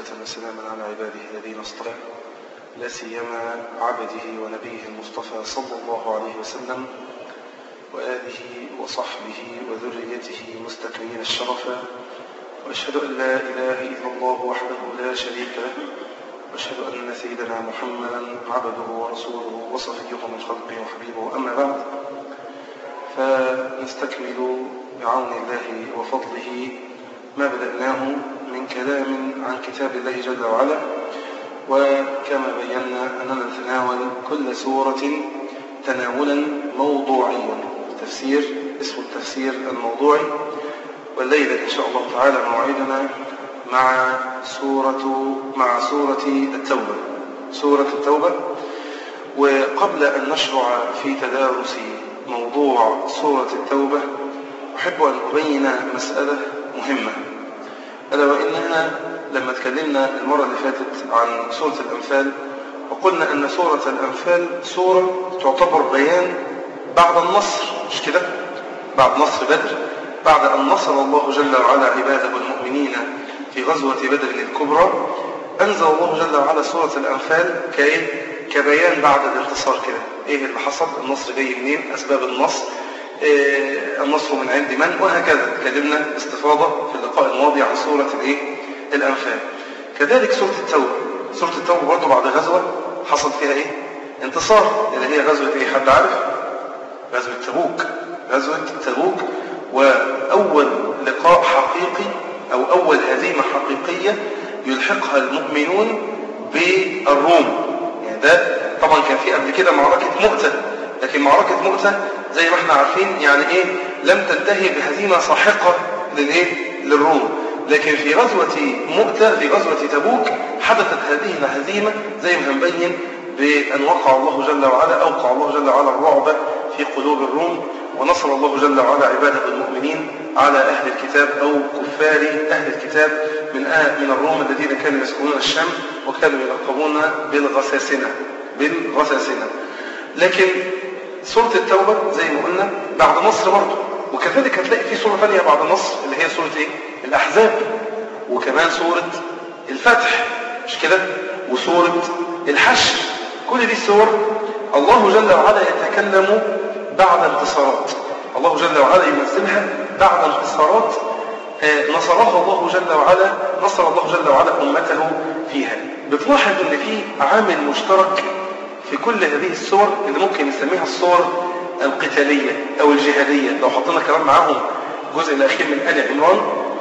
صلاة وسلاما على عباده الذين اصطفى لا سيما عبده ونبيه المصطفى صلى الله عليه وسلم وآله وصحبه وذريته مستكملين الشرفا وأشهد أن لا إله إلا الله وحده لا شريك له وأشهد أن سيدنا محمدا عبده ورسوله وصفيه من خلقه وحبيبه أما بعد فنستكمل بعون الله وفضله ما بدأناه من كلام عن كتاب الله جل وعلا وكما بينا أننا نتناول كل سورة تناولا موضوعيا تفسير اسمه التفسير الموضوعي والليلة إن شاء الله تعالى موعدنا مع سورة مع سورة التوبة سورة التوبة وقبل أن نشرع في تدارس موضوع سورة التوبة أحب أن أبين مسألة مهمة ألا وإننا لما تكلمنا المرة اللي فاتت عن سورة الأنفال وقلنا أن سورة الأنفال سورة تعتبر بيان بعد النصر مش كده؟ بعد نصر بدر بعد أن نصر الله جل وعلا عباده المؤمنين في غزوة بدر الكبرى أنزل الله جل وعلا سورة الأنفال كإيه؟ كبيان بعد الانتصار كده إيه اللي حصل النصر جاي منين أسباب النصر إيه النصر من عند من وهكذا تكلمنا استفاضة في اللقاء الماضي عن سورة الإيه؟ الأنفال كذلك سورة التوبة سورة التوبة برضه بعد غزوة حصل فيها إيه انتصار اللي هي غزوة إيه حد عارف غزوة تبوك غزوة تبوك وأول لقاء حقيقي أو أول هزيمة حقيقية يلحقها المؤمنون بالروم يعني ده طبعا كان في قبل كده معركة مؤتة لكن معركة مؤتة زي ما احنا عارفين يعني ايه لم تنتهي بهزيمة ساحقة للايه للروم لكن في غزوة مؤتة في غزوة تبوك حدثت هذه الهزيمة زي ما هنبين بأن وقع الله جل وعلا أوقع الله جل وعلا الرعب في قلوب الروم ونصر الله جل وعلا عباده المؤمنين على أهل الكتاب أو كفار أهل الكتاب من أهل من الروم الذين كانوا يسكنون الشام وكانوا يلقبون بالغساسنة بالغساسنة لكن سورة التوبة زي ما قلنا بعد نصر برضه وكذلك هتلاقي في سورة ثانية بعد النصر اللي هي سورة ايه؟ الأحزاب وكمان سورة الفتح مش كده؟ وسورة الحشر كل دي السور الله جل وعلا يتكلم بعد انتصارات الله جل وعلا ينزلها بعد انتصارات نصرها الله جل وعلا نصر الله جل وعلا أمته فيها بتلاحظ ان في عامل مشترك في كل هذه السور اللي ممكن نسميها الصور القتالية أو الجهادية لو حطينا كمان معاهم الجزء الأخير من آل عمران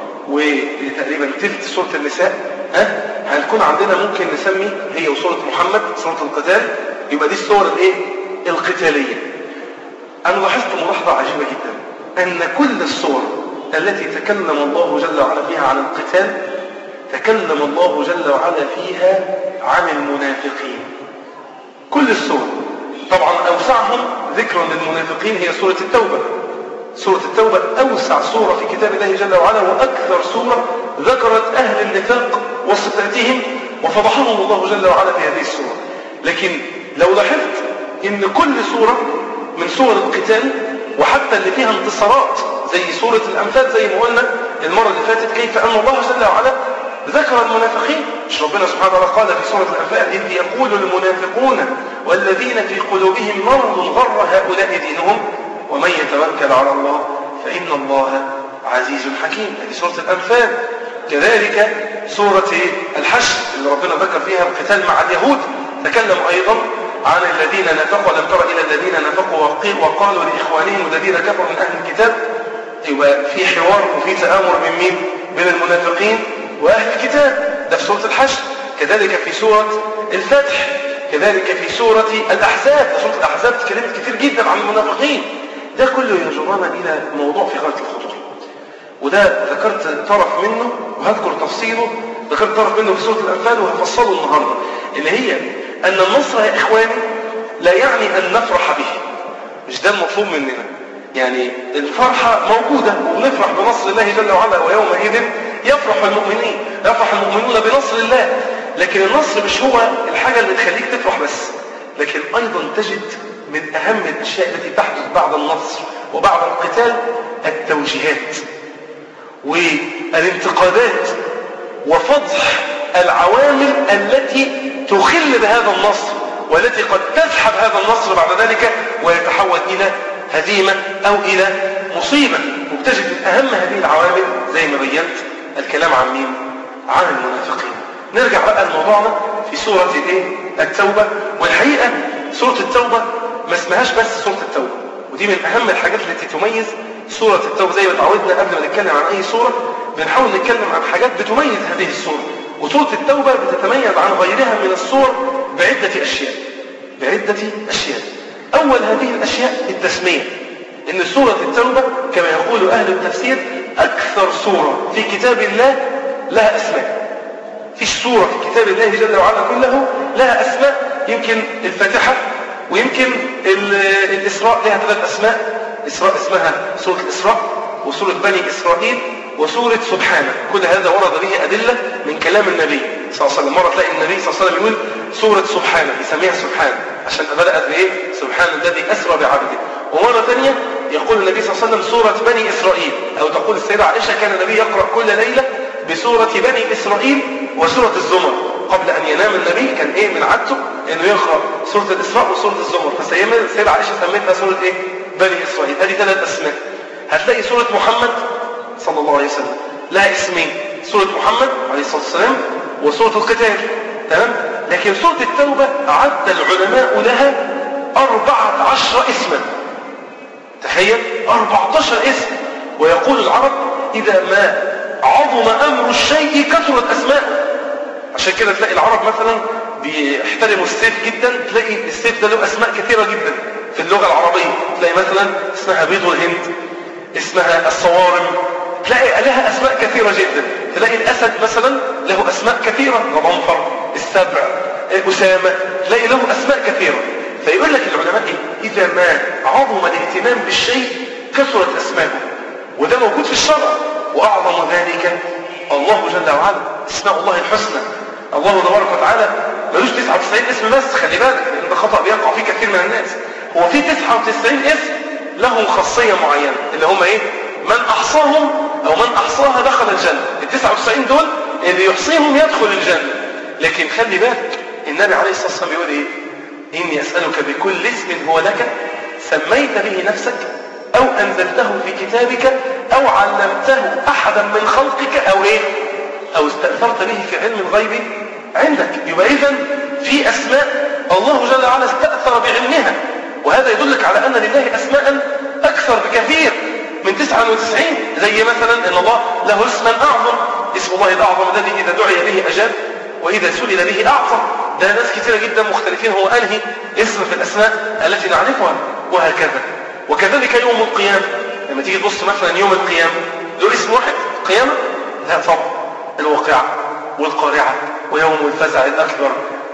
وتقريبا تلت سورة النساء ها هنكون عندنا ممكن نسمي هي وسورة محمد سورة القتال يبقى دي الصور الايه القتالية أنا لاحظت ملاحظة عجيبة جدا أن كل الصور التي تكلم الله جل وعلا فيها عن القتال تكلم الله جل وعلا فيها عن المنافقين كل السور طبعا أوسعهم ذكرا للمنافقين هي سورة التوبة سورة التوبة أوسع سورة في كتاب الله جل وعلا وأكثر سورة ذكرت أهل النفاق وصفاتهم وفضحهم الله جل وعلا في هذه السورة لكن لو لاحظت ان كل سورة من سور القتال وحتى اللي فيها انتصارات زي سورة الأنفال زي ما قلنا المرة اللي فاتت كيف أن الله جل وعلا ذكر المنافقين مش ربنا سبحانه وتعالى قال في سورة الأنفال إذ يقول المنافقون والذين في قلوبهم مرض غر هؤلاء دينهم ومن يتوكل على الله فإن الله عزيز حكيم هذه سورة الأنفال كذلك سورة الحشر اللي ربنا ذكر فيها القتال مع اليهود تكلم أيضا عن الذين نفقوا لم تر إلى الذين نفقوا وقالوا لإخوانهم الذين كفروا من أهل الكتاب يبقى في حوار وفي تآمر من مين؟ من المنافقين وأهل الكتاب ده في سورة الحشر كذلك في سورة الفتح كذلك في سورة الأحزاب سورة الأحزاب تكلمت كثير جدا عن المنافقين ده كله يجرنا إلى موضوع في غاية الخطورة وده ذكرت طرف منه وهذكر تفصيله ذكرت طرف منه في سورة الأنفال وهفصله النهاردة اللي هي أن النصر يا إخواني لا يعني أن نفرح به مش ده المطلوب مننا يعني الفرحة موجودة ونفرح بنصر الله جل وعلا ويومئذ يفرح المؤمنين يفرح المؤمنون بنصر الله لكن النصر مش هو الحاجة اللي تخليك تفرح بس لكن أيضا تجد من أهم الأشياء التي تحدث بعد النصر وبعد القتال التوجيهات والانتقادات وفضح العوامل التي تخل بهذا النصر والتي قد تسحب هذا النصر بعد ذلك ويتحول إلى هزيمة أو إلى مصيبة وبتجد من أهم هذه العوامل زي ما بينت الكلام عن مين؟ عن المنافقين نرجع بقى لموضوعنا في سورة الايه؟ التوبة والحقيقة سورة التوبة ما اسمهاش بس سورة التوبة ودي من أهم الحاجات التي تميز سورة التوبة زي ما اتعودنا قبل ما نتكلم عن أي سورة بنحاول نتكلم عن حاجات بتميز هذه السورة وسورة التوبة بتتميز عن غيرها من السور بعدة أشياء بعدة أشياء أول هذه الأشياء التسمية إن سورة التوبة كما يقول أهل التفسير أكثر سورة في كتاب الله لها أسماء فيش سورة في كتاب الله جل وعلا كله لها أسماء يمكن الفاتحة ويمكن الإسراء لها ثلاث أسماء إسراء اسمها سورة الإسراء وسورة بني إسرائيل وسورة سبحانه كل هذا ورد به أدلة من كلام النبي صلى الله عليه وسلم مرة تلاقي النبي صلى الله عليه وسلم يقول سورة سبحانه يسميها سبحانه عشان بدأت بإيه سبحان الذي أسرى بعبده ومرة ثانية يقول النبي صلى الله عليه وسلم سورة بني إسرائيل أو تقول السيدة عائشة كان النبي يقرأ كل ليلة بسورة بني إسرائيل وسورة الزمر قبل أن ينام النبي كان إيه من عادته إنه يقرأ سورة الإسراء وسورة الزمر فالسيدة عائشة سميتها سورة إيه بني إسرائيل هذه ثلاث أسماء هتلاقي سورة محمد صلى الله عليه وسلم لها اسمين سورة محمد عليه الصلاة والسلام وسورة القتال تمام لكن سورة التوبة عد العلماء لها أربعة عشر اسما تخيل أربعة عشر اسم ويقول العرب إذا ما عظم أمر الشيء كثرت أسماءه عشان كده تلاقي العرب مثلا بيحترموا السيف جدا تلاقي السيف ده له أسماء كثيرة جدا في اللغة العربية تلاقي مثلا اسمها بيض الهند اسمها الصوارم تلاقي لها أسماء كثيرة جدا تلاقي الأسد مثلا له أسماء كثيرة غضنفر السبع أسامة تلاقي له أسماء كثيرة فيقول لك العلماء إيه؟ إذا ما عظم الاهتمام بالشيء كثرت أسماءه وده موجود في الشرع وأعظم ذلك الله جل وعلا اسماء الله الحسنى الله تبارك وتعالى ملوش 99 اسم بس خلي بالك لأن ده خطأ بيقع فيه كثير من الناس هو في 99 اسم لهم خاصية معينة اللي هم ايه من احصاهم او من احصاها دخل الجنة ال 99 دول اللي يحصيهم يدخل الجنة لكن خلي بالك النبي عليه الصلاة والسلام بيقول ايه اني اسألك بكل اسم هو لك سميت به نفسك او انزلته في كتابك او علمته احدا من خلقك او ايه او استأثرت به في علم الغيب عندك يبقى اذا في اسماء الله جل وعلا استأثر بعلمها وهذا يدلك على أن لله أسماء أكثر بكثير من 99 زي مثلا أن الله له اسما أعظم اسم الله الأعظم الذي إذا دعي به أجاب وإذا سئل به أعظم ده ناس كثيرة جدا مختلفين هو أنهي اسم في الأسماء التي نعرفها وهكذا وكذلك يوم القيامة لما تيجي تبص مثلا يوم القيامة له اسم واحد قيامة لا طبعا الواقعة والقارعة ويوم الفزع الأكبر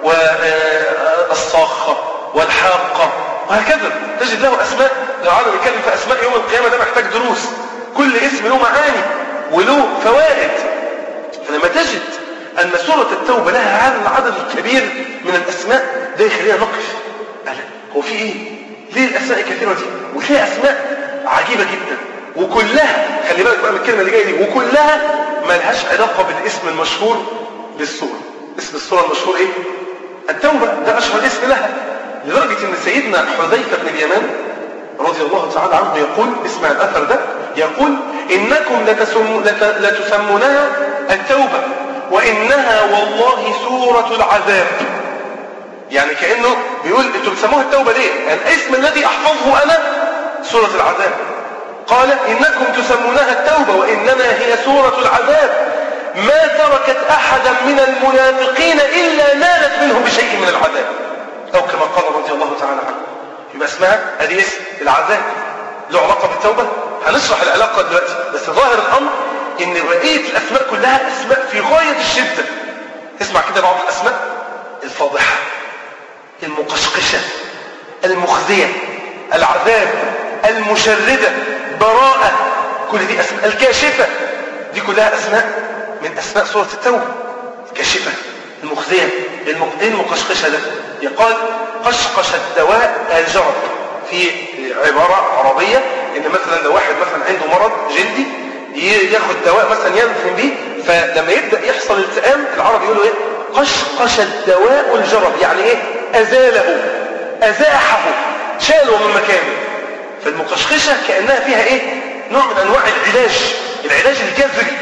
والصاخة والحاقة وهكذا تجد له أسماء لو عادة نتكلم في أسماء يوم القيامة ده محتاج دروس كل اسم له معاني وله فوائد فلما تجد أن سورة التوبة لها هذا العدد الكبير من الأسماء ده يخلينا نقف هو في إيه؟ ليه الأسماء الكثيرة دي؟ وفيها أسماء عجيبة جدا وكلها خلي بالك بقى من الكلمة اللي جاية دي وكلها ما لهاش علاقة بالاسم المشهور للسورة اسم السورة المشهور إيه؟ التوبة ده أشهر اسم لها لدرجة ان سيدنا حذيفة بن اليمان رضي الله تعالى عنه يقول اسمع الاثر ده يقول انكم لتسم لتسمونها التوبة وانها والله سورة العذاب يعني كأنه بيقول انتم بتسموها التوبة ليه الاسم الذي احفظه انا سورة العذاب قال انكم تسمونها التوبة وانما هي سورة العذاب ما تركت احدا من المنافقين الا نالت منهم بشيء من العذاب أو كما قال رضي الله تعالى عنه يبقى اسمها ادي اسم العذاب له علاقة بالتوبة هنشرح العلاقة دلوقتي بس ظاهر الأمر إن بقية الأسماء كلها أسماء في غاية الشدة اسمع كده بعض الأسماء الفاضحة المقشقشة المخزية العذاب المشردة براءة كل دي أسماء الكاشفة دي كلها أسماء من أسماء سورة التوبة الكاشفة المخزية ايه المقشقشة ده يقال قشقش الدواء الجرب في عبارة عربية ان مثلا لو واحد مثلا عنده مرض جلدي ياخد دواء مثلا ينفن بيه فلما يبدأ يحصل التئام العرب يقولوا ايه قشقش الدواء الجرب يعني ايه أزاله أزاحه شاله من مكانه فالمقشقشة كأنها فيها ايه نوع من أنواع العلاج العلاج الجذري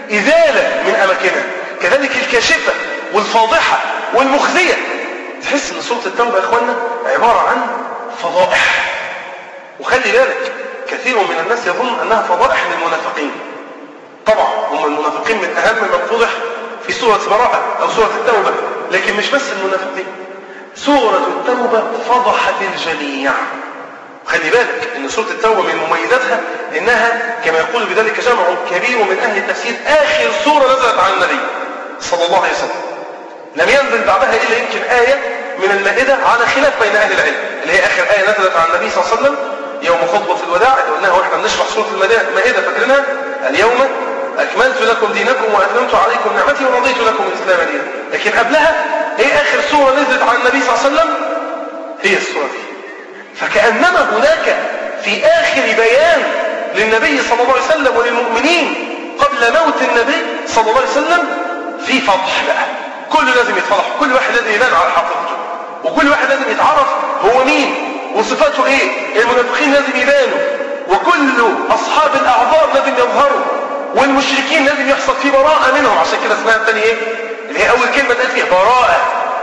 إزالة من أماكنها كذلك الكاشفة والفاضحة والمخزية تحس ان سورة التوبة يا اخوانا عبارة عن فضائح وخلي بالك كثير من الناس يظن انها فضائح للمنافقين طبعا هم المنافقين من اهم من فضح في سورة براءة او سورة التوبة لكن مش بس المنافقين سورة التوبة فضحت الجميع خلي بالك ان سورة التوبة من مميزاتها انها كما يقول بذلك جمع كبير من اهل التفسير اخر سورة نزلت عن النبي صلى الله عليه وسلم لم ينزل بعدها الا يمكن آية من المائدة على خلاف بين اهل العلم اللي هي اخر آية نزلت عن النبي صلى الله عليه وسلم يوم خطبة الوداع اللي قلناها واحنا بنشرح سورة المائدة فاكرينها اليوم أكملت لكم دينكم وأتممت عليكم نعمتي ورضيت لكم الإسلام دينا لكن قبلها هي آخر سورة نزلت عن النبي صلى الله عليه وسلم هي السورة دي فكأنما هناك في آخر بيان للنبي صلى الله عليه وسلم وللمؤمنين قبل موت النبي صلى الله عليه وسلم في فضح بقى كل لازم يتفضح كل واحد لازم يبان على حقيقته وكل واحد لازم يتعرف هو مين وصفاته ايه المنافقين لازم يبانوا وكل اصحاب الاعذار لازم يظهروا والمشركين لازم يحصل فيه براءة منهم عشان كده اسمها الثاني ايه اللي هي اول كلمة تقال فيها براءة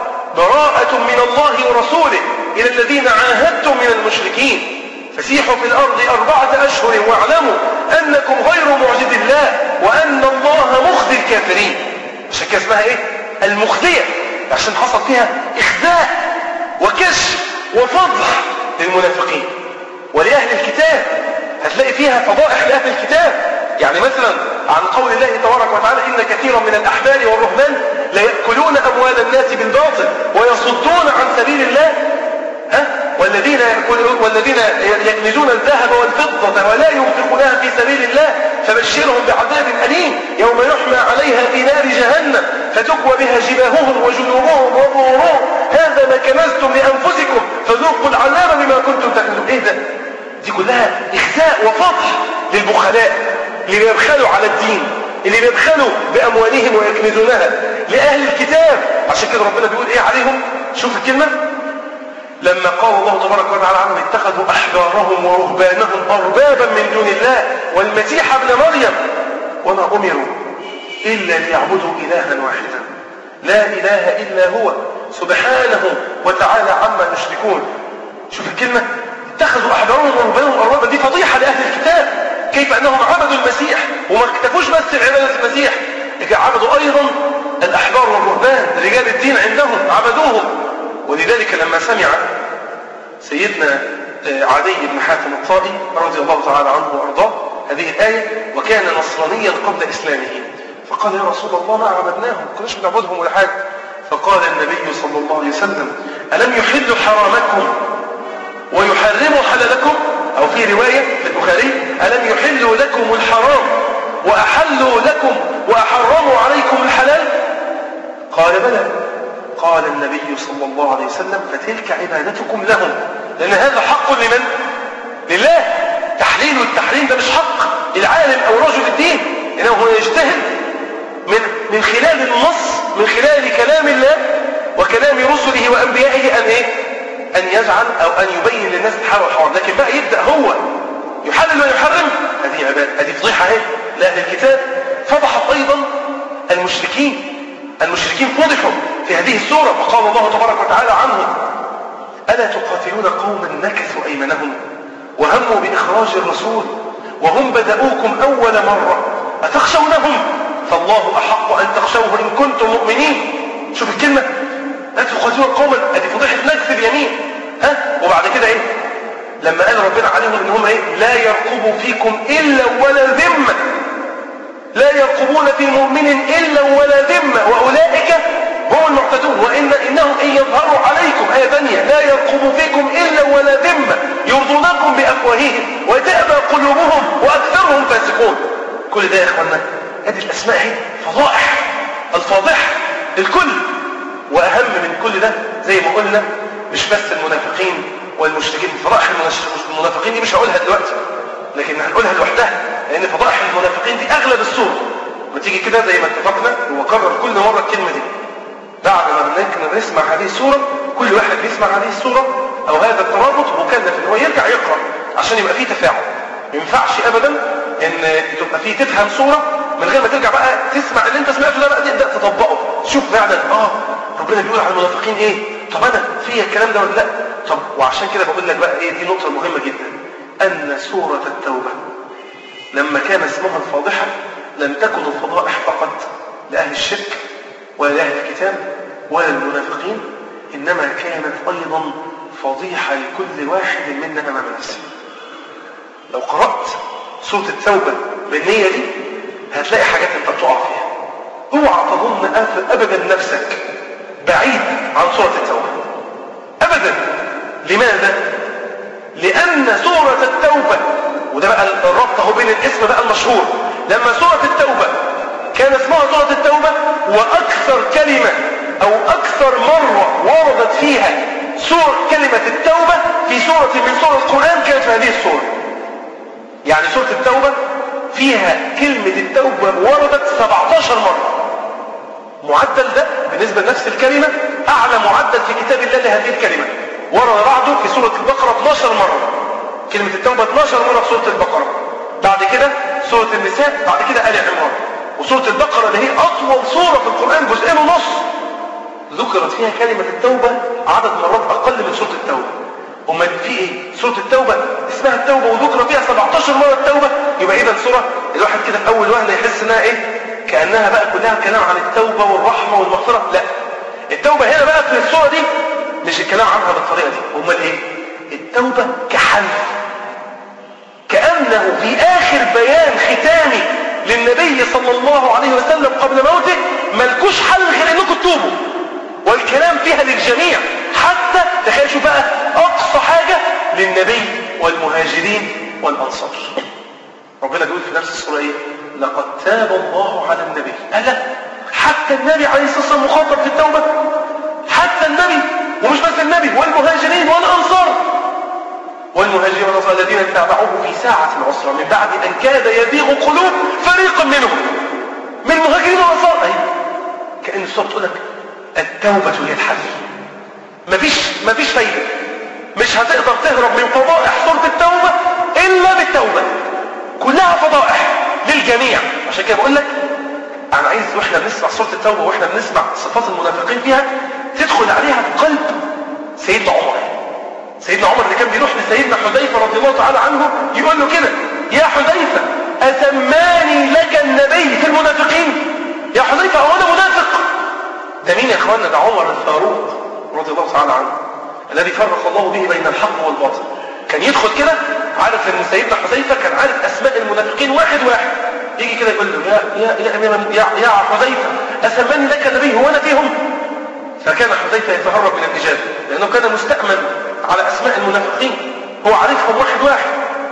براءة من الله ورسوله الى الذين عاهدتم من المشركين فسيحوا في الارض اربعة اشهر واعلموا انكم غير معجز الله وان الله مخزي الكافرين عشان كده اسمها ايه المخزية عشان حصل فيها اخزاء وكشف وفضح للمنافقين ولأهل الكتاب هتلاقي فيها فضائح لأهل الكتاب يعني مثلا عن قول الله تبارك وتعالى إن كثيرا من الأحبار والرهبان لا يأكلون أموال الناس بالباطل ويصدون عن سبيل الله ها؟ والذين يأكلون والذين يكنزون الذهب والفضة ولا ينفقونها في سبيل الله فبشرهم بعذاب أليم يوم يحمى عليها في نار جهنم فتكوى بها جباههم وجنوبهم وظهورهم هذا ما كنزتم لأنفسكم فذوقوا العذاب بما كنتم تكنزون إيه ده؟ دي كلها إخزاء وفضح للبخلاء اللي بيبخلوا على الدين اللي بيبخلوا بأموالهم ويكنزونها لأهل الكتاب عشان كده ربنا بيقول إيه عليهم شوف الكلمة لما قال الله تبارك وتعالى عنهم اتخذوا أحبارهم ورهبانهم أربابا من دون الله والمسيح ابن مريم وما أمروا إلا ليعبدوا إلها واحدا لا إله إلا هو سبحانه وتعالى عما يشركون شوف الكلمة اتخذوا أحبارهم ورهبانهم أربابا دي فضيحة لأهل الكتاب كيف أنهم عبدوا المسيح وما اكتفوش بس بعبادة المسيح لكن عبدوا أيضا الأحبار والرهبان رجال الدين عندهم عبدوهم ولذلك لما سمع سيدنا عدي بن حاتم الطائي رضي الله تعالى عنه وأرضاه هذه الآية وكان نصرانيا قبل إسلامه فقال يا رسول الله ما عبدناهم ما كناش بنعبدهم ولا حاجة فقال النبي صلى الله عليه وسلم ألم يحلوا حرامكم ويحرموا حلالكم أو في رواية في البخاري ألم يحلوا لكم الحرام وأحلوا لكم وأحرموا عليكم الحلال قال بلى قال النبي صلى الله عليه وسلم فتلك عبادتكم لهم لأن هذا حق لمن؟ لله تحليل والتحريم ده مش حق للعالم أو رجل الدين إنه هو يجتهد من من خلال النص من خلال كلام الله وكلام رسله وأنبيائه أن إيه؟ أن يجعل أو أن يبين للناس الحلال والحرام لكن بقى يبدأ هو يحلل ويحرم هذه عبادة هذه فضيحة اهي لأهل الكتاب فضحت أيضا المشركين المشركين فضحوا في هذه السورة فقال الله تبارك وتعالى عنهم ألا تقاتلون قوما نكثوا أيمانهم وهموا بإخراج الرسول وهم بدأوكم أول مرة أتخشونهم فالله أحق أن تخشوه إن كنتم مؤمنين شوف الكلمة لا تقاتلون قوما هذه فضيحة نكث اليمين ها وبعد كده ايه لما قال ربنا عليهم ان هم ايه لا يرقبوا فيكم الا ولا ذمه لا يرقبون في مؤمن الا ولا ذمه واولئك هم المعتدون وان انهم ان يظهروا عليكم ايه ثانيه لا يرقبوا فيكم الا ولا ذمه يرضونكم بافواههم وتأبى قلوبهم واكثرهم فاسقون كل ده يا اخوانا هذه الاسماء هي فضائح الفاضحه الكل واهم من كل ده زي ما قلنا مش بس المنافقين والمشركين فضائح المنافقين دي مش هقولها دلوقتي لكن هنقولها لوحدها لان فضائح المنافقين دي اغلب السور ما تيجي كده زي ما اتفقنا وكرر كل مرة الكلمة دي بعد ما نسمع هذه السورة كل واحد بيسمع هذه السورة او هذا الترابط مكلف ان هو يرجع يقرأ عشان يبقى فيه تفاعل ما ينفعش ابدا ان تبقى فيه تفهم سورة من غير ما ترجع بقى تسمع اللي انت سمعته ده بقى تبدا تطبقه شوف فعلا اه ربنا بيقول على المنافقين ايه طب انا فيا الكلام ده ولا لا طب وعشان كده بقول لك بقى ايه دي نقطة مهمة جدا ان سورة التوبة لما كان اسمها الفاضحة لم تكن الفضائح فقط لأهل الشرك ولا لأهل الكتاب ولا المنافقين إنما كانت أيضا فضيحة لكل واحد منا أمام نفسه لو قرأت سورة التوبة بالنية دي هتلاقي حاجات انت بتقع فيها اوعى تظن ابدا نفسك بعيد عن سورة التوبة ابدا لماذا لان سورة التوبة وده بقى الربط اهو بين الاسم بقى المشهور لما سورة التوبة كان اسمها سورة التوبة واكثر كلمة او اكثر مرة وردت فيها سورة كلمة التوبة في سورة من سور القرآن كانت في هذه السورة يعني سورة التوبة فيها كلمة التوبة وردت 17 مرة معدل ده بالنسبة لنفس الكلمة أعلى معدل في كتاب الله لهذه الكلمة ورد بعده في سورة البقرة 12 مرة كلمة التوبة 12 مرة في سورة البقرة بعد كده سورة النساء بعد كده آل عمران وسورة البقرة اللي هي أطول سورة في القرآن جزئين ونص ذكرت فيها كلمة التوبة عدد مرات أقل من سورة التوبة امال في ايه سوره التوبه اسمها التوبه وذكر فيها 17 مره التوبه يبقى اذا سوره الواحد كده في اول وهله يحس انها ايه كانها بقى كلها كلام عن التوبه والرحمه والمغفره لا التوبه هنا بقى في السوره دي مش الكلام عنها بالطريقه دي امال ايه التوبه كحل كانه في اخر بيان ختامي للنبي صلى الله عليه وسلم قبل موته ملكوش حل غير انكم تتوبوا والكلام فيها للجميع حتى تخيل شوف بقى اقصى حاجة للنبي والمهاجرين والانصار ربنا بيقول في نفس السورة ايه لقد تاب الله على النبي ألا حتى النبي عليه الصلاة والسلام مخاطب في التوبة حتى النبي ومش بس النبي والمهاجرين والانصار والمهاجرين والانصار الذين اتبعوه في ساعة العسرة من بعد ان كاد يزيغ قلوب فريق منهم من المهاجرين والانصار اهي كأن السورة تقول لك التوبة هي الحل مفيش مفيش فايدة مش هتقدر تهرب من فضائح سورة التوبة إلا بالتوبة كلها فضائح للجميع عشان كده بقول لك أنا عايز وإحنا بنسمع سورة التوبة وإحنا بنسمع صفات المنافقين فيها تدخل عليها في قلب سيدنا عمر سيدنا عمر اللي كان بيروح لسيدنا حذيفة رضي الله تعالى عنه يقول له كده يا حذيفة أسماني لك النبي في المنافقين يا حذيفة هو أنا منافق ده مين يا اخوانا ده عمر الفاروق رضي الله تعالى عنه الذي فرق الله به بين الحق والباطل كان يدخل كده عارف ان سيدنا حذيفه كان عارف اسماء المنافقين واحد واحد يجي كده يقول له يا يا يا امام يا, يا حذيفه اسماني لك النبي هو انا فيهم فكان حذيفه يتهرب من الاجابه لانه كان مستأمن على اسماء المنافقين هو عارفهم واحد واحد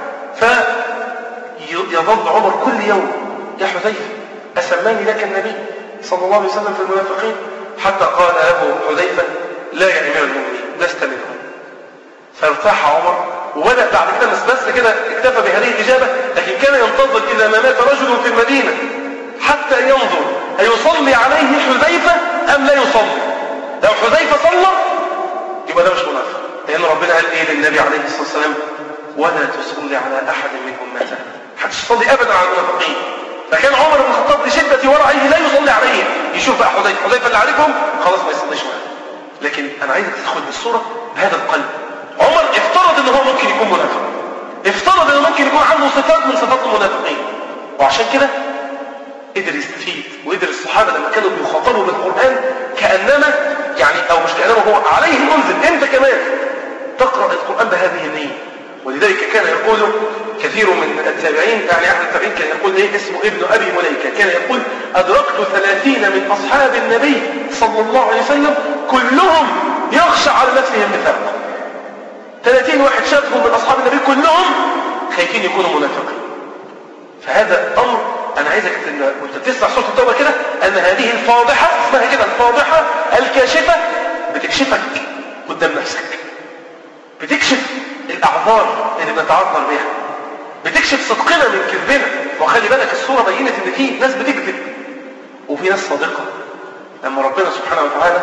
فيظل عمر كل يوم يا حذيفه اسماني لك النبي صلى الله عليه وسلم في المنافقين حتى قال له حذيفة لا يا إمام المؤمنين لست منهم فارتاح عمر وبدأ بعد كده مش بس كده اكتفى بهذه الإجابة لكن كان ينتظر إذا ما مات رجل في المدينة حتى ينظر أيصلي عليه حذيفة أم لا يصلي لو حذيفة صلى يبقى ده مش منافق لأن ربنا قال إيه للنبي عليه الصلاة والسلام ولا تصلي على أحد منهم مات محدش يصلي أبدا على المنافقين فكان عمر بن الخطاب لشدة ورعه لا يصلي عليه يشوف بقى حذيفة حذيفة اللي عارفهم خلاص ما يصليش معاه لكن انا عايزك تدخل بالصورة بهذا القلب عمر افترض ان هو ممكن يكون منافق افترض انه ممكن يكون عنده صفات من صفات المنافقين وعشان كده قدر يستفيد وقدر الصحابة لما كانوا بيخاطبوا بالقرآن كأنما يعني او مش كأنما هو عليه انزل انت كمان تقرأ القرآن بهذه النية ولذلك كان يقول كثير من التابعين يعني أحد التابعين كان يقول إيه اسمه ابن أبي مليكة كان يقول أدركت ثلاثين من أصحاب النبي صلى الله عليه وسلم كلهم يخشى على نفسه النفاق ثلاثين واحد شافهم من أصحاب النبي كلهم خايفين يكونوا منافقين فهذا أمر أنا عايزك وأنت بتسمع صوت التوبة كده أن هذه الفاضحة اسمها كده الفاضحة الكاشفة بتكشفك قدام نفسك بتكشف الأعذار اللي بنتعذر بها بتكشف صدقنا من كذبنا وخلي بالك الصورة بينت ان في ناس بتكذب وفي ناس صادقة لما ربنا سبحانه وتعالى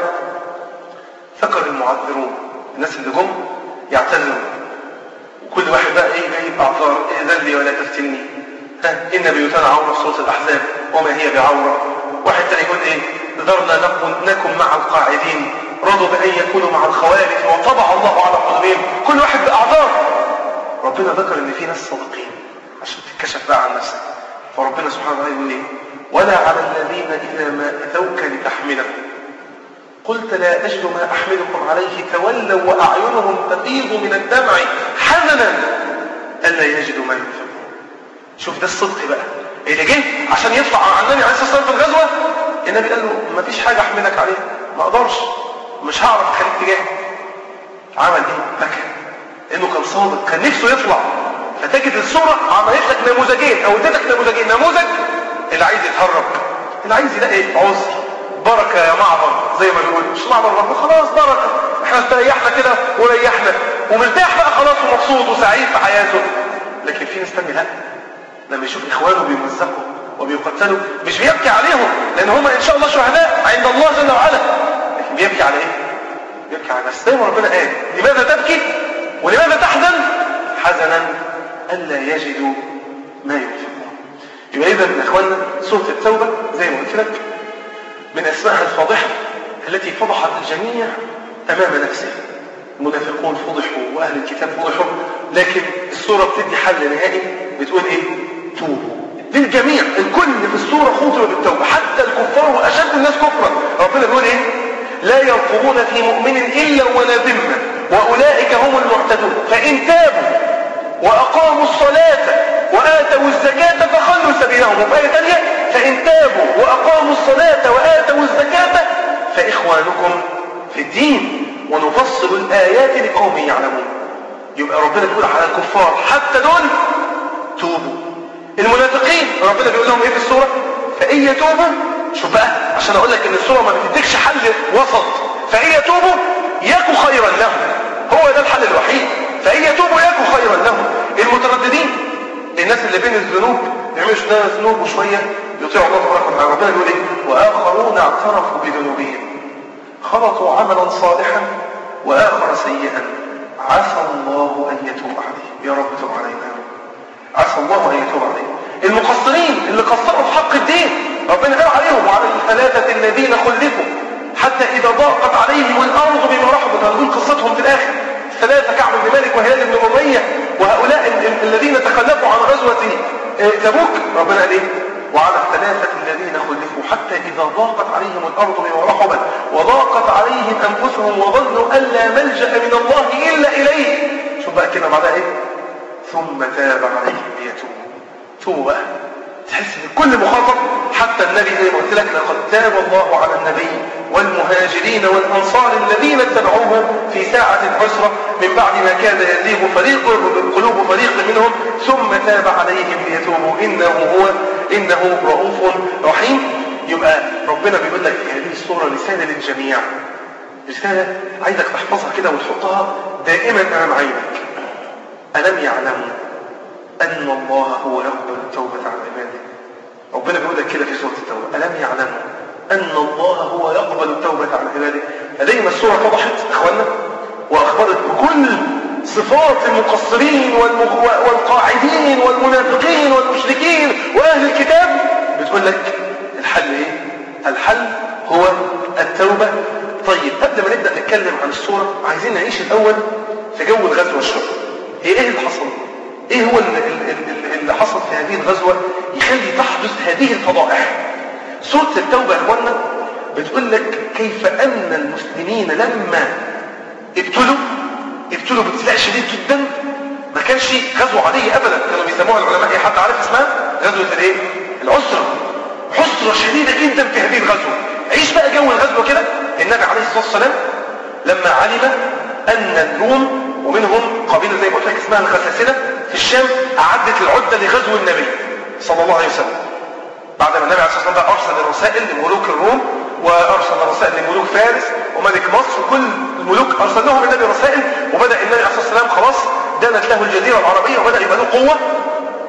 ذكر المعذرون الناس اللي جم يعتذروا وكل واحد بقى ايه جايب اعذار اذن لي ولا تفتني ها ان بيوتنا عوره في سوره الاحزاب وما هي بعوره واحد تاني يقول ايه ذرنا نكن نكن مع القاعدين رضوا بان يكونوا مع الخوارج وطبع الله على قلوبهم كل واحد باعذار ربنا ذكر ان في ناس صادقين عشان تتكشف بقى عن نفسك فربنا سبحانه وتعالى يقول ايه ولا على الذين اذا ما اتوك لتحملهم قلت لا أجد ما أحملكم عليه تولوا وأعينهم تفيض من الدمع حزنا ألا يجدوا ما ينفقون شوف ده الصدق بقى اللي جه عشان يطلع عن النبي عليه الصلاة والسلام في الغزوة النبي قال له ما فيش حاجة أحملك عليها ما أقدرش مش هعرف أخليك تجاهد عمل إيه؟ بكى لأنه كان صادق كان نفسه يطلع فتجد الصورة عملت لك نموذجين أو اديتك نموذجين نموذج اللي عايز يتهرب اللي عايز يلاقي عذر بركة يا معبر زي ما بيقول مش معبر رب خلاص بركة احنا استريحنا كده وريحنا ومرتاح بقى خلاص ومبسوط وسعيد في حياته لكن في ناس تانية لا لما يشوف اخوانه بيمزقوا وبيقتلوا مش بيبكي عليهم لان هم ان شاء الله شهداء عند الله جل وعلا لكن بيبكي على ايه بيبكي على نفسه زي ما ربنا قال لماذا تبكي ولماذا تحزن حزنا الا يجدوا ما ينفقون يبقى اذا يا اخواننا سوره التوبه زي ما قلت لك من أسمائها الفاضحة التي فضحت الجميع أمام نفسه المنافقون فضحوا وأهل الكتاب فضحوا لكن السورة بتدي حل نهائي بتقول إيه؟ توبوا للجميع الكل في السورة خطر بالتوبة حتى الكفار وأشد الناس كفرا ربنا بيقول إيه؟ لا يرقبون في مؤمن إلا ولا ذمة وأولئك هم المعتدون فإن تابوا وأقاموا الصلاة وآتوا الزكاة فخلوا سبيلهم وفي آية ثانية فإن تابوا وأقاموا الصلاة وآتوا الزكاة فإخوانكم في الدين ونفصل الآيات لقوم يعلمون يبقى ربنا بيقول على الكفار حتى دول توبوا المنافقين ربنا بيقول لهم ايه في السورة فإن يتوبوا شوف بقى عشان اقول لك ان السورة ما بتديكش حل وسط فإن يتوبوا يكو خيرا لهم هو ده الحل الوحيد فإن يتوبوا يكو خيرا لهم المترددين الناس اللي بين الذنوب يعملوا شوية ذنوب وشوية يطيعوا الله تبارك وتعالى ربنا يقول ايه واخرون اعترفوا بذنوبهم خلطوا عملا صالحا واخر سيئا عسى الله ان يتوب عليهم يا رب تب علينا عسى الله ان يتوب عليهم المقصرين اللي قصروا في حق الدين ربنا قال عليهم وعلى الثلاثه الذين خلفوا حتى اذا ضاقت عليهم الارض بما رحبت هنقول قصتهم في الاخر ثلاثه كعب بن مالك وهلال بن اميه وهؤلاء الذين تخلفوا عن غزوه تبوك ربنا قال ايه وعلى الثلاثة الذين خلفوا حتى إذا ضاقت عليهم الأرض بما رحبت وضاقت عليهم أنفسهم وظنوا أن لا ملجأ من الله إلا إليه شوف بقى كده بعدها إيه ثم تاب عليهم ليتوبوا توبوا بقى تحس ان كل مخاطب حتى النبي زي ما قلت لك لقد تاب الله على النبي والمهاجرين والانصار الذين اتبعوه في ساعة العسرة من بعد ما كاد يزيغ فريق قلوب فريق منهم ثم تاب عليهم ليتوبوا انه هو انه رؤوف رحيم يبقى ربنا بيقول لك في هذه الصورة رسالة للجميع رسالة عايزك تحفظها كده وتحطها دائما امام عينك الم يعلموا أن الله هو يقبل التوبة عن عباده ربنا بيقول لك كده في سورة التوبة ألم يعلموا أن الله هو يقبل التوبة عن عباده لدينا السورة فضحت إخواننا وأخبرت بكل صفات المقصرين والمغ... والقاعدين والمنافقين والمشركين وأهل الكتاب بتقول لك الحل إيه؟ الحل هو التوبة طيب قبل ما نبدأ نتكلم عن السورة عايزين نعيش الأول في جو الغزو والشر هي إيه اللي حصل؟ ايه هو اللي حصل في هذه الغزوة يخلي تحدث هذه الفضائح سورة التوبة يا اخوانا بتقول لك كيف ان المسلمين لما ابتلوا ابتلوا بابتلاء شديد جدا ما كانش غزوة عادية ابدا كانوا بيسموها العلماء ايه حد عارف اسمها غزوة الايه العسرة عسرة شديدة جدا في هذه الغزوة عيش بقى جو الغزوة كده النبي عليه الصلاة والسلام لما علم ان الروم ومنهم قبيلة زي ما قلت لك اسمها الغساسنة في الشام أعدت العدة لغزو النبي صلى الله عليه وسلم بعد ما النبي عليه الصلاة والسلام أرسل الرسائل لملوك الروم وأرسل رسائل لملوك فارس وملك مصر وكل الملوك أرسل لهم النبي رسائل وبدأ النبي عليه الصلاة والسلام خلاص دانت له الجزيرة العربية وبدأ يبقى له قوة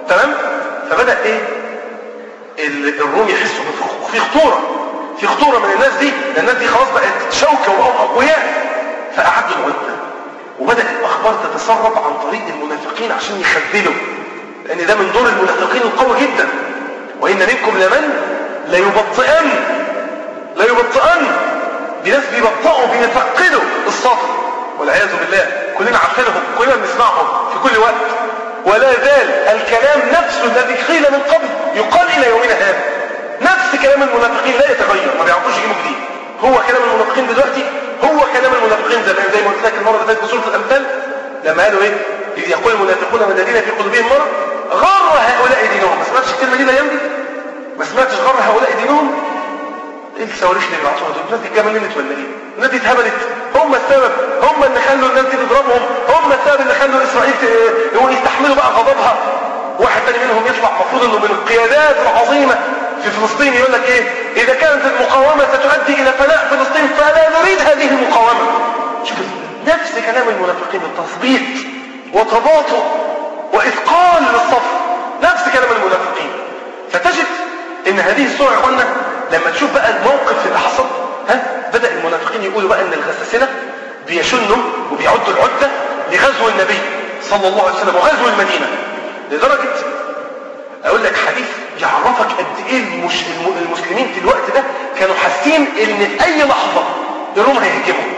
تمام فبدا ايه ال- الروم يحسوا بف- في خطوره في خطوره من الناس دي لان الناس دي خلاص بقت شوكه وبقوا اقوياء فاعدوا العده وبدات الاخبار تتسرب عن طريق المنافقين عشان يخذلوا لان ده من دور المنافقين القوي جدا وان منكم لمن ليبطئن ليبطئن دي ناس بيبطئوا بيثقلوا الصف والعياذ بالله كلنا عارفينهم كلنا بنسمعهم في كل وقت ولا زال الكلام نفسه الذي قيل من قبل يقال الى يومنا هذا نفس كلام المنافقين لا يتغير ما بيعرفوش يجيبوا جديد هو كلام المنافقين دلوقتي هو كلام المنافقين زمان زي ما قلت لك المره اللي فاتت في سوره الامثال لما قالوا ايه إذ يقول المنافقون والذين في قلوبهم مرض غر هؤلاء دينهم ما سمعتش الكلمه دي الايام دي ما سمعتش غر هؤلاء دينهم ايه الصواريخ اللي بيبعتوها دول الناس دي اتجننت ولا ايه الناس دي اتهبلت هم السبب هم اللي خلوا الناس دي تضربهم هم السبب اللي خلوا اسرائيل ت- هو يستحملوا بقى غضبها واحد تاني منهم يطلع المفروض انه من القيادات العظيمه في فلسطين يقول لك ايه اذا كانت المقاومه ستؤدي الى فناء فلسطين فلا نريد هذه المقاومه شوف نفس كلام المنافقين التثبيط وتباطؤ واثقال للصف نفس كلام المنافقين فتجد ان هذه السوره يا اخوانا لما تشوف بقى الموقف اللي حصل ها بدا المنافقين يقولوا بقى ان الغساسنه بيشنوا وبيعدوا العده لغزو النبي صلى الله عليه وسلم وغزو المدينه لدرجه اقول لك حديث يعرفك قد ايه المش... الم- المسلمين في الوقت ده كانوا حاسين ان في اي لحظه الروم هيهجموا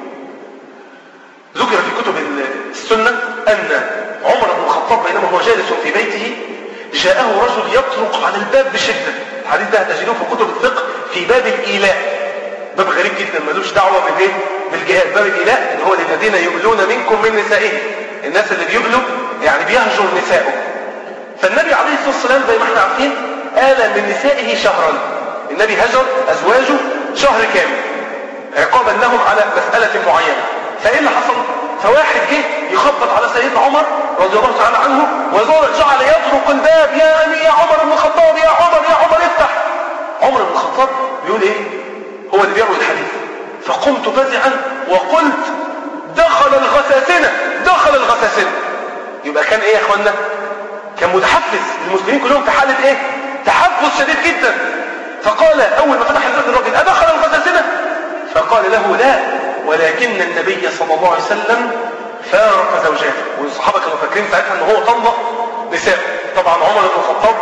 ذكر في كتب السنة أن عمر بن الخطاب بينما هو جالس في بيته جاءه رجل يطرق على الباب بشدة الحديث ده هتجدوه في كتب الفقه في باب الإيلاء باب غريب جدا ملوش دعوة بالايه بالجهاد باب الإيلاء اللي هو للذين يؤلون منكم من نسائهم الناس اللي بيؤلوا يعني بيهجر نسائه فالنبي عليه الصلاة والسلام زي ما احنا عارفين آل من نسائه شهرا النبي هجر أزواجه شهر كامل عقابا لهم على مسألة معينة فإيه اللي حصل؟ فواحد جه يخبط على سيدنا عمر رضي الله تعالى عنه وجعل يطرق الباب يا أمي يا عمر بن الخطاب يا عمر يا عمر افتح عمر بن الخطاب بيقول ايه؟ هو اللي بيروي الحديث فقمت فزعا وقلت دخل الغساسنة دخل الغساسنة يبقى كان ايه يا اخوانا؟ كان متحفز المسلمين كلهم في حالة ايه؟ تحفز شديد جدا فقال اول ما فتح الباب الراجل ادخل الغساسنة فقال له لا ولكن النبي صلى الله عليه وسلم فارق زوجاته والصحابة كانوا فاكرين ساعتها ان هو طلق نساء طبعا عمر بن الخطاب